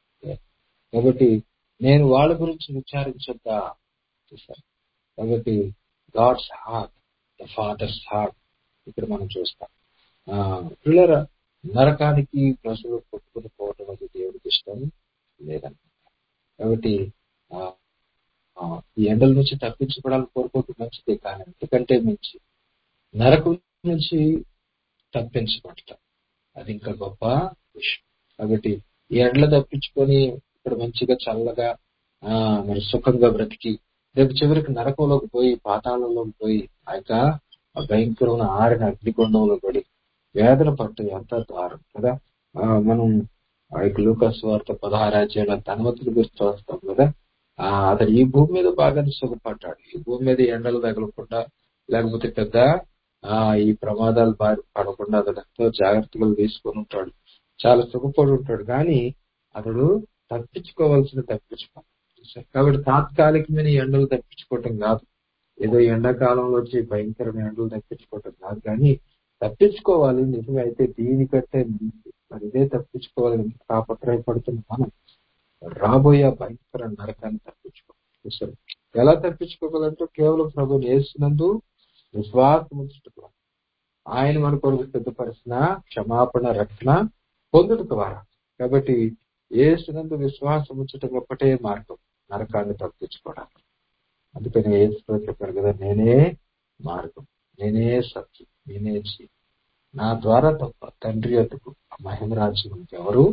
కాబట్టి నేను వాళ్ళ గురించి విచారించొద్దా చూసారు కాబట్టి God's heart the father's heart ఇక్కడ మనం చూస్తాం ఆ పిల్లల నరకానికి ప్రజలు కొట్టుకుని పోవటం అది దేవుడికి ఇష్టం లేదన్నమాట కాబట్టి ఆ, ఆ, ఈ ఎండల నుంచి తప్పించుకోవడానికి కోరుకోవటం మంచిదే కానీ ఎందుకంటే మించి నరకం నుంచి తప్పించబడటం అది ఇంకా గొప్ప విషయం కాబట్టి ఈ ఎండలు తప్పించుకొని ఇక్కడ మంచిగా చల్లగా ఆ మరి సుఖంగా బ్రతికి రేపు చివరికి నరకంలోకి పోయి పాతాళంలోకి పోయి ఆ యొక్క ఆ భయంకరమైన ఆరిన అగ్నిగుండంలో పడి వేదన పట్టు ఎంత దారుణం కదా ఆ, మనం ఆ యొక్క లూకస్ వార్త పదహారాజ్యాల ధనవతుల గురించి చూస్తాం కదా ఆ అతడు ఈ భూమి మీద బాగానే సుఖపడ్డాడు ఈ భూమి మీద ఎండలు తగలకుండా లేకపోతే పెద్ద ఆ ఈ ప్రమాదాలు బారి పడకుండా అతడు ఎంతో జాగ్రత్తలు తీసుకొని ఉంటాడు చాలా సుఖపడి ఉంటాడు కానీ అతడు తప్పించుకోవాల్సిన తప్పించుకోవాలి కాబట్టి తాత్కాలికమైన ఈ ఎండలు తప్పించుకోవటం కాదు ఏదో ఎండాకాలంలో వచ్చి భయంకరమైన ఎండలు తప్పించుకోవటం కాదు కానీ తప్పించుకోవాలి నిజమే అయితే దీనికంటే మించి మరి ఇదే తప్పించుకోవాలని తాపత్రయపడుతున్న మనం రాబోయే భయంకర నరకాన్ని తప్పించుకోవాలి చూసారు ఎలా తప్పించుకోగలంటే కేవలం ప్రభుని వేసినందు విశ్వాసం ఉంచడం ఆయన మన కొరకు సిద్ధపరిచిన క్షమాపణ రక్షణ పొందుట ద్వారా కాబట్టి ఏసునందు విశ్వాసం ఉంచటం ఒక్కటే మార్గం నరకాన్ని తప్పించుకోవడానికి అందుకని ఏసు చెప్పారు కదా నేనే మార్గం నేనే సత్యం నేనే జీవం నా ద్వారా తప్ప తండ్రి వద్దకు ఆ మహిమ రాజ్యం ఎవరు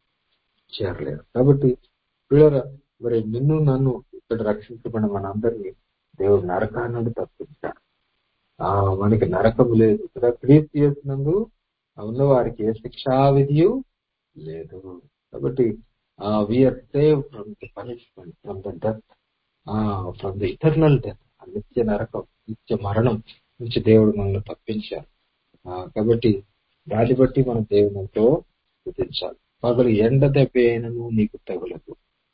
చేరలేరు కాబట్టి పిల్లల మరి నిన్ను నన్ను ఇక్కడ రక్షించబడిన మనందరినీ దేవుడు నరకాన్ని నుండి తప్పించాడు ఆ మనకి నరకం లేదు ఇక్కడ క్రీస్తు చేసినందు ఉన్న వారికి ఏ శిక్షా విధియు లేదు కాబట్టి we are save from the punishment from the death from the eternal death నిత్య నరకం నిత్య మరణం నుంచి దేవుడు మనల్ని తప్పించారు ఆ, కాబట్టి దాన్ని బట్టి మనం దేవుని ఎంతో స్థుతించాలి పగలు ఎండ దెబ్బ అయినను నీకు తగులదు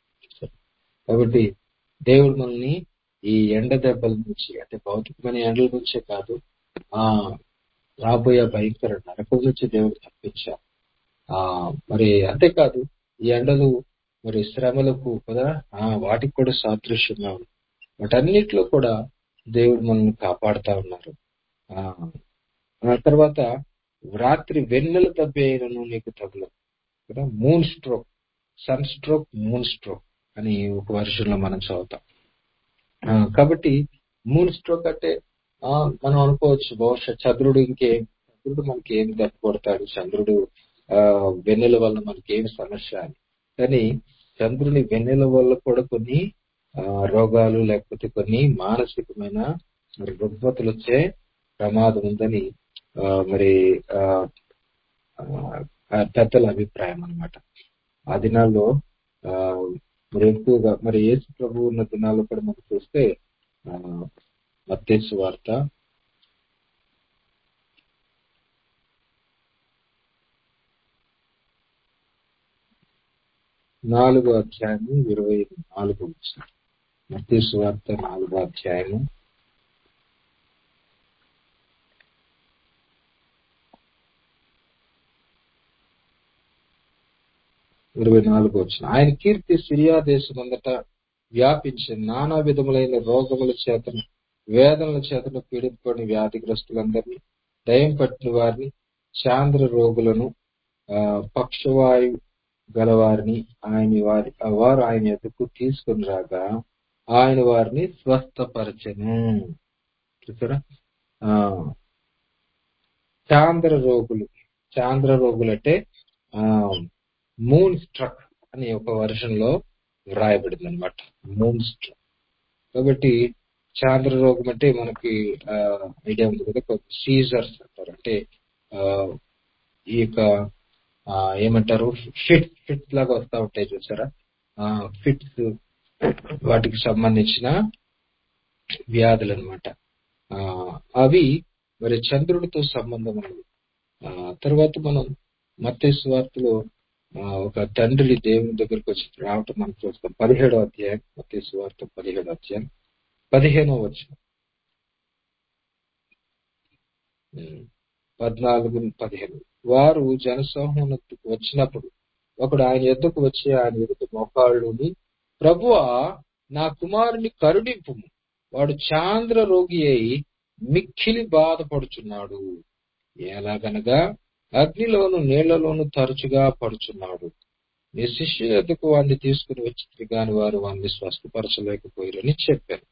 కాబట్టి దేవుడు మనల్ని ఈ ఎండ దెబ్బల నుంచి అంటే భౌతికమైన ఎండల నుంచే కాదు ఆ రాబోయే భయంకర నరకం నుంచి దేవుడు తప్పించారు ఆ మరి అంతేకాదు ఈ ఎండలు మరి శ్రమలకు కదా ఆ వాటికి కూడా సాదృశ్యంగా ఉంది వాటన్నిటిలో కూడా దేవుడు మనల్ని కాపాడుతా ఉన్నారు ఆ ఆ తర్వాత రాత్రి వెన్నెల దెబ్బను నీకు తగులదు కదా moon stroke sun stroke moon stroke అని ఒక వర్షన్ లో మనం చదువుతాం ఆ, కాబట్టి మూన్ స్ట్రోక్ అంటే ఆ, మనం అనుకోవచ్చు బహుశా చంద్రుడు ఇంకేం చంద్రుడు మనకి ఏం దెబ్బ కొడతాడు చంద్రుడు ఆ వెన్నెల వల్ల మనకి ఏం సమస్య అని కానీ చంద్రుని వెన్నెల వల్ల కూడా కొన్ని ఆ, రోగాలు లేకపోతే కొన్ని మానసికమైన మరి రుగ్మతలు వచ్చే ప్రమాదం ఉందని ఆ, మరి ఆ, ఆ, పెద్దల అభిప్రాయం అన్నమాట ఆ దినాల్లో ఆ మరి ఎక్కువగా మరి యేసు ప్రభు ఉన్న దినాల్లో కూడా మనం చూస్తే ఆ, మత్తయి వార్త నాలుగో అధ్యాయము ఇరవై నాలుగు మత్తయి వార్త నాలుగో అధ్యాయము ఇరవై నాలుగు వచ్చిన ఆయన కీర్తి సిరియా దేశమంతట వ్యాపించి నానా విధములైన రోగముల చేతను వేదనల చేతను పీడింపబడిన వ్యాధిగ్రస్తులందరినీ దయం పట్టిన వారిని చాంద్ర రోగులను ఆ, పక్షవాయు గలవారిని ఆయన వారి వారు ఆయన ఎదుకు తీసుకుని రాగా ఆయన వారిని స్వస్థపరచను చూసారా ఆ, చాంద్ర రోగులు చాంద్ర రోగులు అంటే ఆ మూన్ స్ట్రక్ అని ఒక వర్షన్ లో వ్రాయబడింది అనమాట మూన్ స్ట్రక్ కాబట్టి చాంద్ర రోగం అంటే మనకి ఐడియా ఉంది కదా సీజర్స్ అంటారు అంటే ఆ, ఈ యొక్క ఆ, ఏమంటారు ఫిట్ ఫిట్ లాగా వస్తా ఉంటాయి చూసారా ఫిట్స్ వాటికి సంబంధించిన వ్యాధులు అనమాట అవి మరి చంద్రుడితో సంబంధం ఉన్నది ఆ, తర్వాత మనం మత్తయి వార్తలో ఒక తండ్రి దేవుని దగ్గరకు వచ్చి రావటం మనం చూస్తాం పదిహేడో అధ్యాయం మత్తయి వార్త పదిహేడో అధ్యాయం పదిహేనో వచ్చిన పద్నాలుగు పదిహేను వారు జనసమూహమునకు వచ్చినప్పుడు ఒకడు ఆయన ఎద్దుకు వచ్చి ఆయన ఎదుట మోకాళ్ళుని ప్రభువా నా కుమారుని కరుణింపు వాడు చాంద్ర రోగి అయి మిక్కిలి బాధపడుచున్నాడు ఎలాగనగా అగ్నిలోను నీళ్లలోను తరచుగా పడుచున్నాడు నీ శిష్యుల ఎద్దుకు వాడిని తీసుకుని వచ్చి గాని వారు వాడిని స్వస్థపరచలేకపోయారని చెప్పారు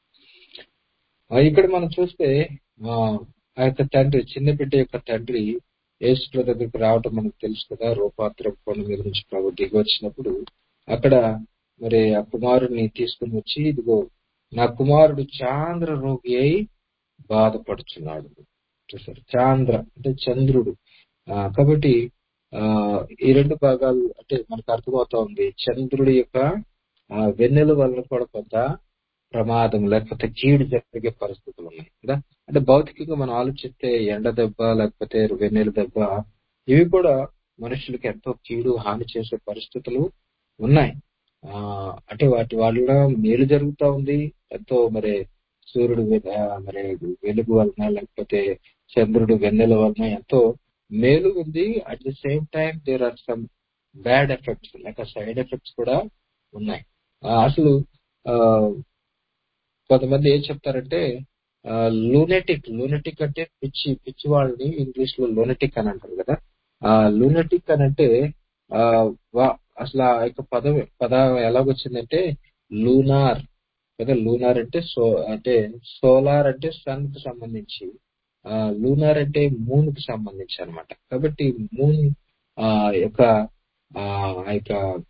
ఆ, ఇక్కడ మనం చూస్తే ఆ ఆ యొక్క తండ్రి చిన్న బిడ్డ యొక్క తండ్రి యేసు దగ్గరికి రావటం మనకు తెలుసు కదా రూపాత్ర కొండ మీద నుంచి ప్రభు దిగి వచ్చినప్పుడు అక్కడ మరి ఆ కుమారుడిని తీసుకుని వచ్చి ఇదిగో నా కుమారుడు చాంద్ర రోగి అయి బాధపడుచున్నాడు చూసారు చాంద్ర అంటే చంద్రుడు ఆ, కాబట్టి ఆ ఈ రెండు భాగాలు అంటే మనకు అర్థమవుతా ఉంది చంద్రుడి యొక్క ఆ, వెన్నెల వలన కూడా కొంత ప్రమాదం లేకపోతే కీడు జరిగే పరిస్థితులు ఉన్నాయి కదా అంటే భౌతికంగా మనం ఆలోచిస్తే ఎండ దెబ్బ లేకపోతే వెన్నెల దెబ్బ ఇవి కూడా మనుషులకు ఎంతో కీడు హాని చేసే పరిస్థితులు ఉన్నాయి ఆ అంటే వాటి వల్ల మేలు జరుగుతా ఉంది ఎంతో మరి సూర్యుడు వె- ఆ, మరి వెలుగు వలన లేకపోతే చంద్రుడు వెన్నెల వలన ఎంతో మేలు ఉంది at the same time there are some bad effects లేక సైడ్ ఎఫెక్ట్స్ కూడా ఉన్నాయి ఆ, అసలు ఆ, కొంతమంది ఏం చెప్తారంటే లూనెటిక్ లూనెటిక్ అంటే పిచ్చి పిచ్చి వాళ్ళని ఇంగ్లీష్ లో లూనెటిక్ అని అంటారు కదా ఆ లూనెటిక్ అని అంటే ఆ, వా- అసలు ఆ యొక్క పదం పదం ఎలాగొచ్చిందంటే లూనార్ కదా లూనార్ అంటే సో అంటే సోలార్ అంటే సన్ కు సంబంధించి ఆ లూనార్ అంటే మూన్ కి సంబంధించి అన్నమాట కాబట్టి మూన్ ఆ యొక్క ఆ ఆ యొక్క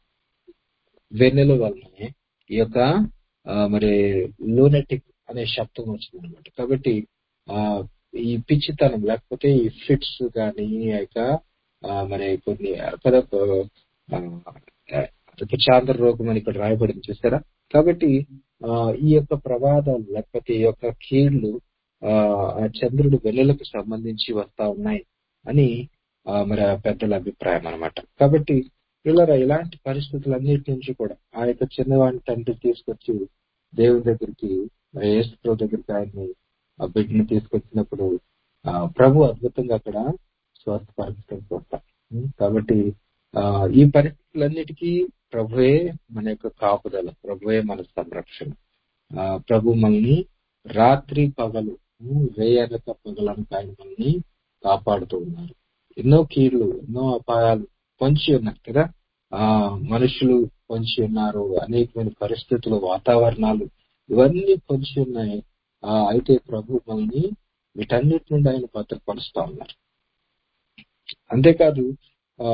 వెన్నెల వలనే ఈ యొక్క ఆ, మరి లూనెటిక్ అనే శబ్దం వచ్చింది అనమాట కాబట్టి ఆ ఈ పిచ్చితనం లేకపోతే ఈ ఫిట్స్ కానీ ఆ యొక్క ఆ, మరి కొన్ని కదా ఆ, ఆ, చాంద్ర రోగం అని ఇక్కడ రాయబడింది చూసారా కాబట్టి ఆ, ఈ యొక్క ప్రమాదాలు లేకపోతే ఈ యొక్క కీళ్లు ఆ ఆ చంద్రుడి వెన్నెలకు సంబంధించి వస్తా ఉన్నాయి అని ఆ, మరి ఆ పెద్దల అభిప్రాయం అన్నమాట కాబట్టి పిల్లల ఇలాంటి పరిస్థితులన్నిటి నుంచి కూడా ఆ యొక్క చిన్నవాడిని తండ్రి తీసుకొచ్చి దేవుని దగ్గరికి మరి యేసు ప్రభు దగ్గరికి ఆయన్ని ఆ బిడ్డని తీసుకొచ్చినప్పుడు ఆ ప్రభు అద్భుతంగా అక్కడ స్వస్థపరచడం చూస్తాం ఉం? కాబట్టి ఆ ఈ పరిస్థితులన్నిటికీ ప్రభువే మన యొక్క కాపుదల ప్రభువే మన సంరక్షణ ఆ ప్రభు మనల్ని రాత్రి పగలు ఉం, రేయనక పగలనక ఆయన మనల్ని కాపాడుతూ ఉన్నారు ఎన్నో కీళ్లు ఎన్నో అపాయాలు పొంచి ఉన్నాయి కదా ఆ మనుషులు పొంచి ఉన్నారు అనేకమైన పరిస్థితులు వాతావరణాలు ఇవన్నీ పొంచి ఉన్నాయి ఆ అయితే ప్రభు మనల్ని వీటన్నిటి నుండి ఆయన భద్రపరుస్తా ఉన్నారు అంతేకాదు ఆ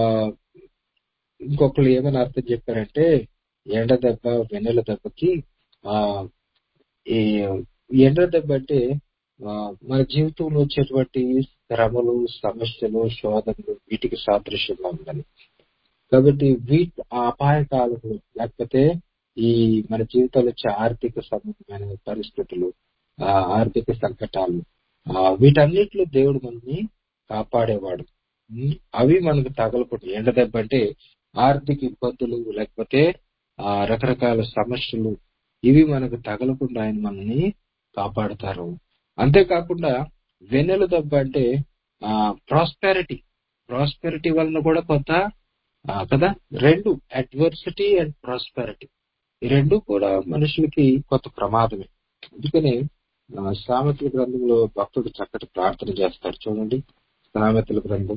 ఇంకొకరు ఏమని అర్థం చెప్పారంటే ఎండ దెబ్బ వెన్నెల దెబ్బకి ఆ ఈ ఎండ దెబ్బ అంటే ఆ, మన జీవితంలో వచ్చేటువంటి శ్రమలు సమస్యలు శోధనలు వీటికి సాదృశ్యంగా ఉండాలి కాబట్టి వీటి ఆ అపాయకాలకు లేకపోతే ఈ మన జీవితంలో వచ్చే ఆర్థిక సంబంధమైన పరిస్థితులు ఆ ఆర్థిక సంకటాలు ఆ వీటన్నిటిలో దేవుడు మనల్ని కాపాడేవాడు ఉమ్, అవి మనకు తగలకూడదు ఎండ దెబ్బ అంటే ఆర్థిక ఇబ్బందులు లేకపోతే ఆ రకరకాల సమస్యలు ఇవి మనకు తగలకుండా ఆయన మనల్ని కాపాడుతారు అంతేకాకుండా వెన్నెల దెబ్బ అంటే ఆ ప్రాస్పెరిటీ ప్రాస్పెరిటీ వలన కూడా కొంత ఆ, కదా రెండు అడ్వర్సిటీ అండ్ ప్రాస్పెరిటీ ఈ రెండు కూడా మనుషులకి కొంత ప్రమాదమే అందుకనే ఆ, సామెతల గ్రంథంలో భక్తుడు చక్కటి ప్రార్థన చేస్తాడు చూడండి సామెతల గ్రంథం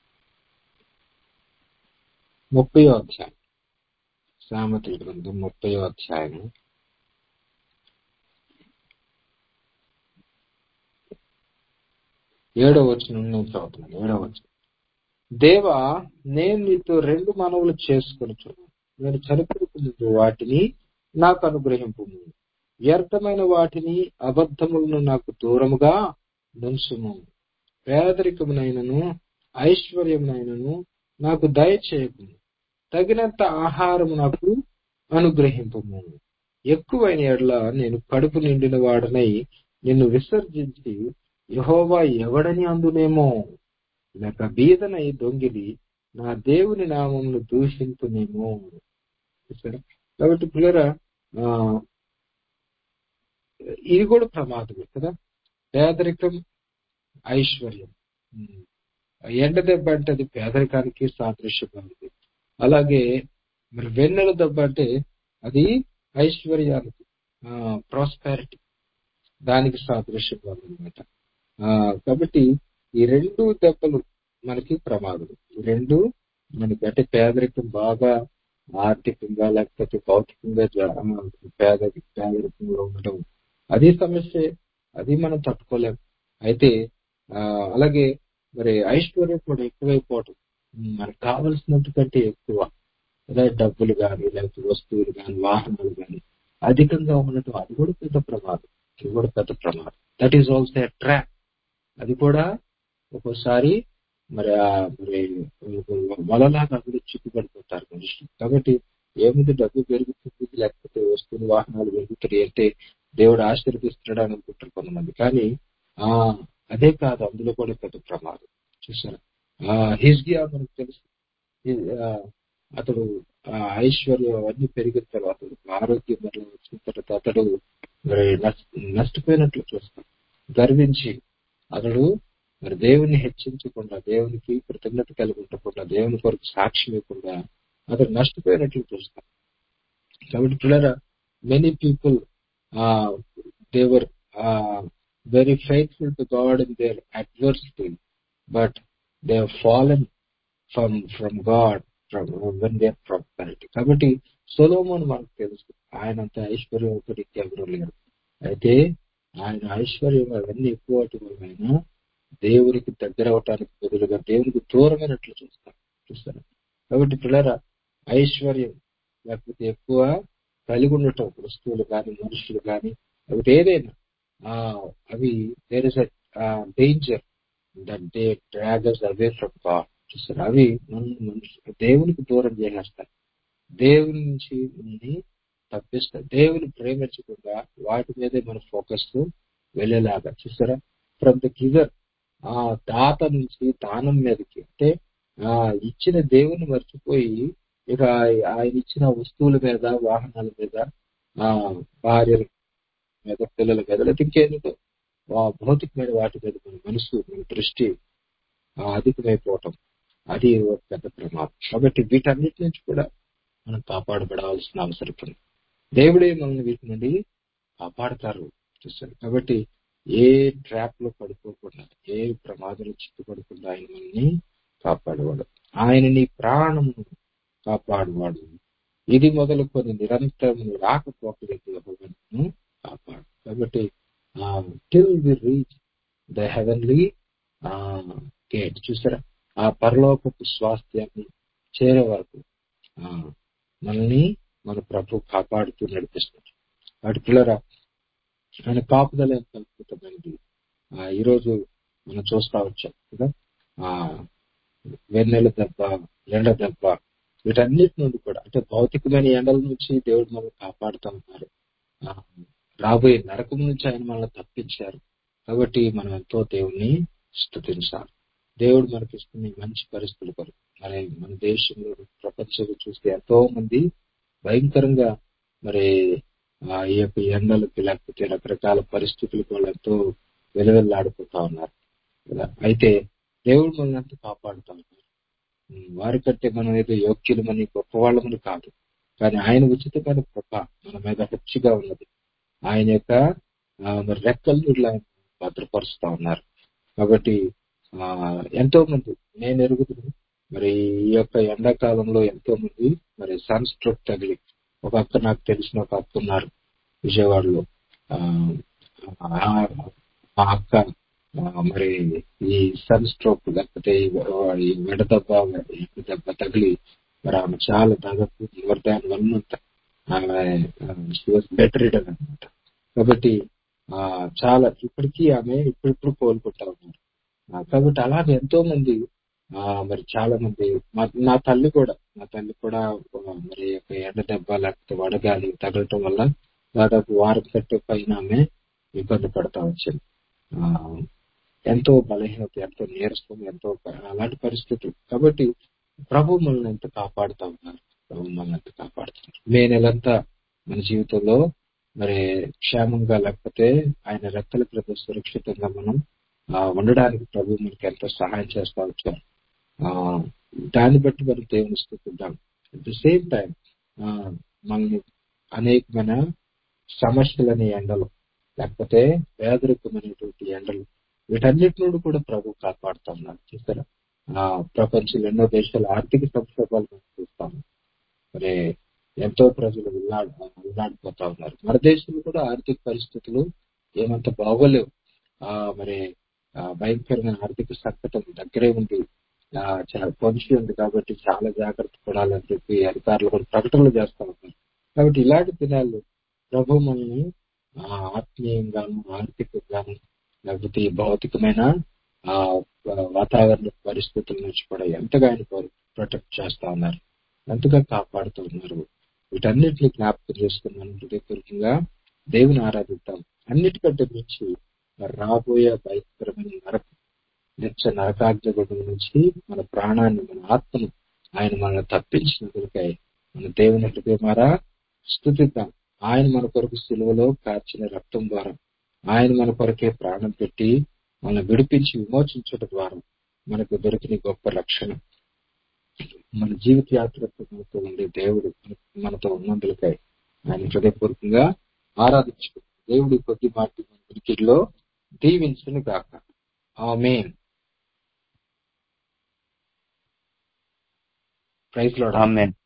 ముప్పై అధ్యాయం సామెతల గ్రంథం ముప్పై అధ్యాయం ఏడవ వచనం నేను చదువుతున్నాను ఏడవ వచనం దేవా నేను నీతో రెండు మనవులు చేసుకుని నేను చనిపోకు ముందు వాటిని నాకు అనుగ్రహింపు వ్యర్థమైన వాటిని అబద్ధములను నాకు దూరముగా నుంచుము పేదరికమునైనను ఐశ్వర్యమునైనను నాకు దయచేయకు తగినంత ఆహారము నాకు అనుగ్రహింపము ఎక్కువైన ఎడల నేను కడుపు నిండిన వాడనై నిన్ను విసర్జించి యహోవా ఎవడని అందునేమో లేక బీదనై దొంగిలి నా దేవుని నామమును దూషించునేమో చూసారా? కాబట్టి పిల్లరా ఆ, ఇది కూడా ప్రమాదమే కదా పేదరికం ఐశ్వర్యం ఉమ్. ఎండ దెబ్బ అంటే అది పేదరికానికి సాదృశ్యంగా ఉంది అలాగే మరి వెన్నెల దెబ్బ అంటే అది ఐశ్వర్యానికి ప్రాస్పారిటీ దానికి సాదృశ్యంగా ఉందన్నమాట ఆ, కాబట్టి ఈ రెండు దెబ్బలు మనకి ప్రమాదం ఈ రెండు మనకి అంటే పేదరికం బాగా ఆర్థికంగా లేకపోతే భౌతికంగా జ- ఆ, పేద పేదరికంలో ఉండడం అది సమస్య అది మనం తట్టుకోలేం అయితే ఆ, అలాగే మరి ఐశ్వర్యం కూడా ఎక్కువైపోవటం ఉమ్, మనకు కావలసినంత కంటే ఎక్కువ అదే డబ్బులు కానీ లేకపోతే వస్తువులు కానీ వాహనాలు కానీ అధికంగా ఉండటం అది కూడా పెద్ద ప్రమాదం అది కూడా పెద్ద ప్రమాదం that is also a trap అది కూడా ఒక్కోసారి మరి ఆ మరి వలలాగా కూడా చిక్కుపడిపోతారు మనుషులు కాబట్టి ఏముంది డబ్బు పెరుగుతుంది లేకపోతే వస్తువులు వాహనాలు పెరుగుతాయి అంటే దేవుడు ఆశీర్వదిస్తున్నాడు అని అనుకుంటారు కొంతమంది కానీ ఆ అదే కాదు అందులో కూడా పెద్ద ప్రమాదం చూసారా ఆ హిజ్గియా మనకు తెలుసు ఈ- ఆ, అతడు ఆ ఐశ్వర్యం అవన్నీ పెరిగిన తర్వాత ఆరోగ్యం మరలా వచ్చిన తర్వాత అతడు మరి నష్ట- నష్టపోయినట్లు చూస్తాం గర్వించి అతడు మరి దేవుని హెచ్చించకుండా దేవునికి కృతజ్ఞత కలిగి ఉండకుండా దేవుని కొరకు సాక్ష్యం ఇవ్వకుండా అతడు నష్టపోయినట్లు చూస్తాం కాబట్టి పిల్లరా many people they were very faithful to God in their adversity but they fallen from from God from when their property కాబట్టి సొలోమోన్ మనకు తెలుసు ఆయన అంత ఐశ్వర్యవంతుడు ఇంకెవరూ లేరు అయితే ఆయన ఐశ్వర్యం అవన్నీ ఎక్కువ అవటం వల్ల ఆయన దేవునికి దగ్గర అవటానికి బదులుగా దేవునికి దూరమైనట్లు చూస్తారు చూస్తారు కాబట్టి పిల్లరా ఐశ్వర్యం లేకపోతే ఎక్కువ కలిగి ఉండటం వస్తువులు కానీ మనుషులు కానీ లేకపోతే ఏదైనా ఆ అవి there is a danger that they draggers అవే ఫ్రమ్ గాడ్ చూస్తారు అవి మన మనుషులు దేవునికి దూరం చేసేస్తాయి దేవుని నుంచి మనల్ని తప్పిస్తాయి దేవుని ప్రేమించకుండా వాటి మీదే మన ఫోకస్ వెళ్ళేలాగా చూసారా ఫ్రమ్ ద గివర్ ఆ దాత నుంచి దానం మీదకి అంటే ఆ ఇచ్చిన దేవుని మర్చిపోయి ఇక ఆయన ఇచ్చిన వస్తువుల మీద వాహనాల మీద ఆ భార్యల మీద పిల్లల మీద లేకపోతే ఇంకేందుకు ఆ భౌతికమైన వాటి మీద మన మనసు మన దృష్టి ఆ అధికమైపోవటం అది ఒక పెద్ద ప్రమాదం కాబట్టి వీటన్నిటి నుంచి కూడా మనం కాపాడబడాల్సిన అవసరం ఉంది దేవుడే మనల్ని వీటి నుండి కాపాడతారు చూస్తారు కాబట్టి ఏ ట్రాప్ లో పడిపోకుండా ఏ ప్రమాదంలో చిక్కుపడకుండా ఆయన మనల్ని కాపాడేవాడు ఆయన నీ ప్రాణమును కాపాడువాడు ఇది మొదలుకొని నిరంతరం రాకపోకలేదు యెహోవాను కాపాడు కాబట్టి till we reach the heavenly gate చూసారా ఆ పరలోకపు స్వాస్థ్యాన్ని చేరే వరకు ఆ, మనల్ని మన ప్రభు కాపాడుతూ నడిపిస్తాడు వాటి పిల్లరా ఆయన కాపుదల ఎంత అద్భుతమైనది ఆ, ఈరోజు మనం చూస్తా వచ్చాం కదా ఆ వెన్నెల దెబ్బ ఎండ దెబ్బ వీటన్నిటి నుండి కూడా అంటే భౌతికమైన ఎండల నుంచి దేవుడు మనల్ని కాపాడుతూ ఉన్నారు ఆ, రాబోయే నరకం నుంచి ఆయన మనల్ని తప్పించారు కాబట్టి మనం ఎంతో దేవుణ్ణి స్థుతించాలి దేవుడు మనకి ఇస్తున్న ఈ మంచి పరిస్థితులు కొరకు మరి మన దేశంలో ప్రపంచంలో చూస్తే ఎంతో మంది భయంకరంగా మరి ఆ ఈ యొక్క ఎండలకు లేకపోతే రకరకాల పరిస్థితులకు వాళ్ళు ఎంతో వెలువెల్లాడిపోతా ఉన్నారు కదా అయితే దేవుడు మనల్ని అంతా కాపాడుతా ఉన్నారు ఉమ్, వారికంటే మనం ఏదో యోగ్యులమని గొప్పవాళ్ళమని కాదు కానీ ఆయన ఉచితమైన కృప మన మీద హెచ్చుగా ఉన్నది ఆయన యొక్క ఆ, మరి రెక్కలు ఇట్లా భద్రపరుస్తా ఉన్నారు కాబట్టి ఆ ఎంతో మంది నేను ఎరుగుతున్నాను మరి ఈ యొక్క ఎండాకాలంలో ఎంతో మంది మరి సన్ స్ట్రోక్ తగిలి ఒక అక్క నాకు తెలిసిన ఒక అక్క ఉన్నారు విజయవాడలో ఆ ఆ- ఆ అక్క ఆ, మరి ఈ సన్ స్ట్రోక్ లేకపోతే ఈ ఈ వెడదెబ్బ ఎండ దెబ్బ తగిలి మరి ఆమె చాలా దాదాపు మోర్ దాన్ వన్ మంత్ ఆమె బెటర్ రీడర్ అనమాట కాబట్టి ఆ చాలా ఇప్పటికీ ఆమె ఇప్పుడిప్పుడు కోలుకుంటా ఉన్నారు ఆ, కాబట్టి అలాగే ఎంతో మంది ఆ మరి చాలా మంది మా- నా తల్లి కూడా నా తల్లి కూడా ఆ, మరి యొక్క ఎండ దెబ్బ లేకపోతే వడగాలి తగలటం వల్ల దాదాపు వారం కట్టే పైన ఆమె ఇబ్బంది పడతా వచ్చింది ఆ, ఎంతో బలహీనత ఎంతో నీరసం ఎంతో ప- అలాంటి పరిస్థితులు కాబట్టి ప్రభు మనల్ని ఎంత కాపాడుతా ఉన్నారు ప్రభు మనల్ని ఎంత కాపాడుతున్నారు మే నెలంతా మన జీవితంలో మరి క్షేమంగా లేకపోతే ఆయన రెక్కల క్రింద సురక్షితంగా మనం ఆ, ఉండడానికి ప్రభు మనకి ఎంతో సహాయం చేస్తా వచ్చారు ఆ, దాన్ని బట్టి మనం దేవుని స్థుతిద్దాం అట్ ది సేమ్ టైం మనల్ని అనేకమైన సమస్యలని ఎండలు లేకపోతే పేదరికమైనటువంటి ఎండలు వీటన్నిటి నుండి కూడా ప్రభు కాపాడుతా ఉన్నారు చూసారా ఆ ప్రపంచంలో ఎన్నో దేశాల ఆర్థిక సంక్షోభాలు మనం చూస్తాము మరి ఎంతో ప్రజలు ఉల్లాడు ఉల్లాడిపోతా ఉన్నారు మన దేశంలో కూడా ఆర్థిక పరిస్థితులు ఏమంత బాగోలేవు ఆ మరి ఆ, భయంకరమైన ఆర్థిక సంకటం దగ్గరే ఉంది ఆ, చాలా పొంచి ఉంది కాబట్టి చాలా జాగ్రత్త పడాలని చెప్పి అధికారులు కూడా ప్రకటనలు చేస్తా ఉన్నారు కాబట్టి ఇలాంటి దినాల్లో ప్రభు మనల్ని ఆ, ఆత్మీయంగాను ఆర్థికంగాను లేకపోతే ఈ భౌతికమైన ఆ వాతావరణ పరిస్థితుల నుంచి కూడా ఎంతగా ఆయన ప్రొటెక్ట్ చేస్తా ఉన్నారు ఎంతగా కాపాడుతూ ఉన్నారు వీటన్నిటిని జ్ఞాపకం చేసుకుని మనం హృదయపూర్వకంగా దేవుని ఆరాధిద్దాం అన్నిటికంటే మించి మరి రాబోయే భయంకరమైన నరకం నిత్య నరకాగ్ని గుండం నుంచి మన ప్రాణాన్ని మన ఆత్మను ఆయన మనల్ని తప్పించినందుకై మన దేవుని హృదయమారా స్థుతిద్దాం ఆయన మన కొరకు సిలువలో కార్చిన రక్తం ద్వారా ఆయన మన కొరకే ప్రాణం పెట్టి మనల్ని విడిపించి విమోచించడం ద్వారా మనకు దొరికిన గొప్ప రక్షణ మన జీవిత యాత్రతో మనతో ఉండే దేవుడు మన- మనతో ఉన్నందులకై ఆయన హృదయపూర్వకంగా ఆరాధించుకుంటాం దేవుడి కొద్ది మాట మన వినికిడిలో దీవించును గాక ఆమేన్ ప్రైజ్ లో ఆమెన్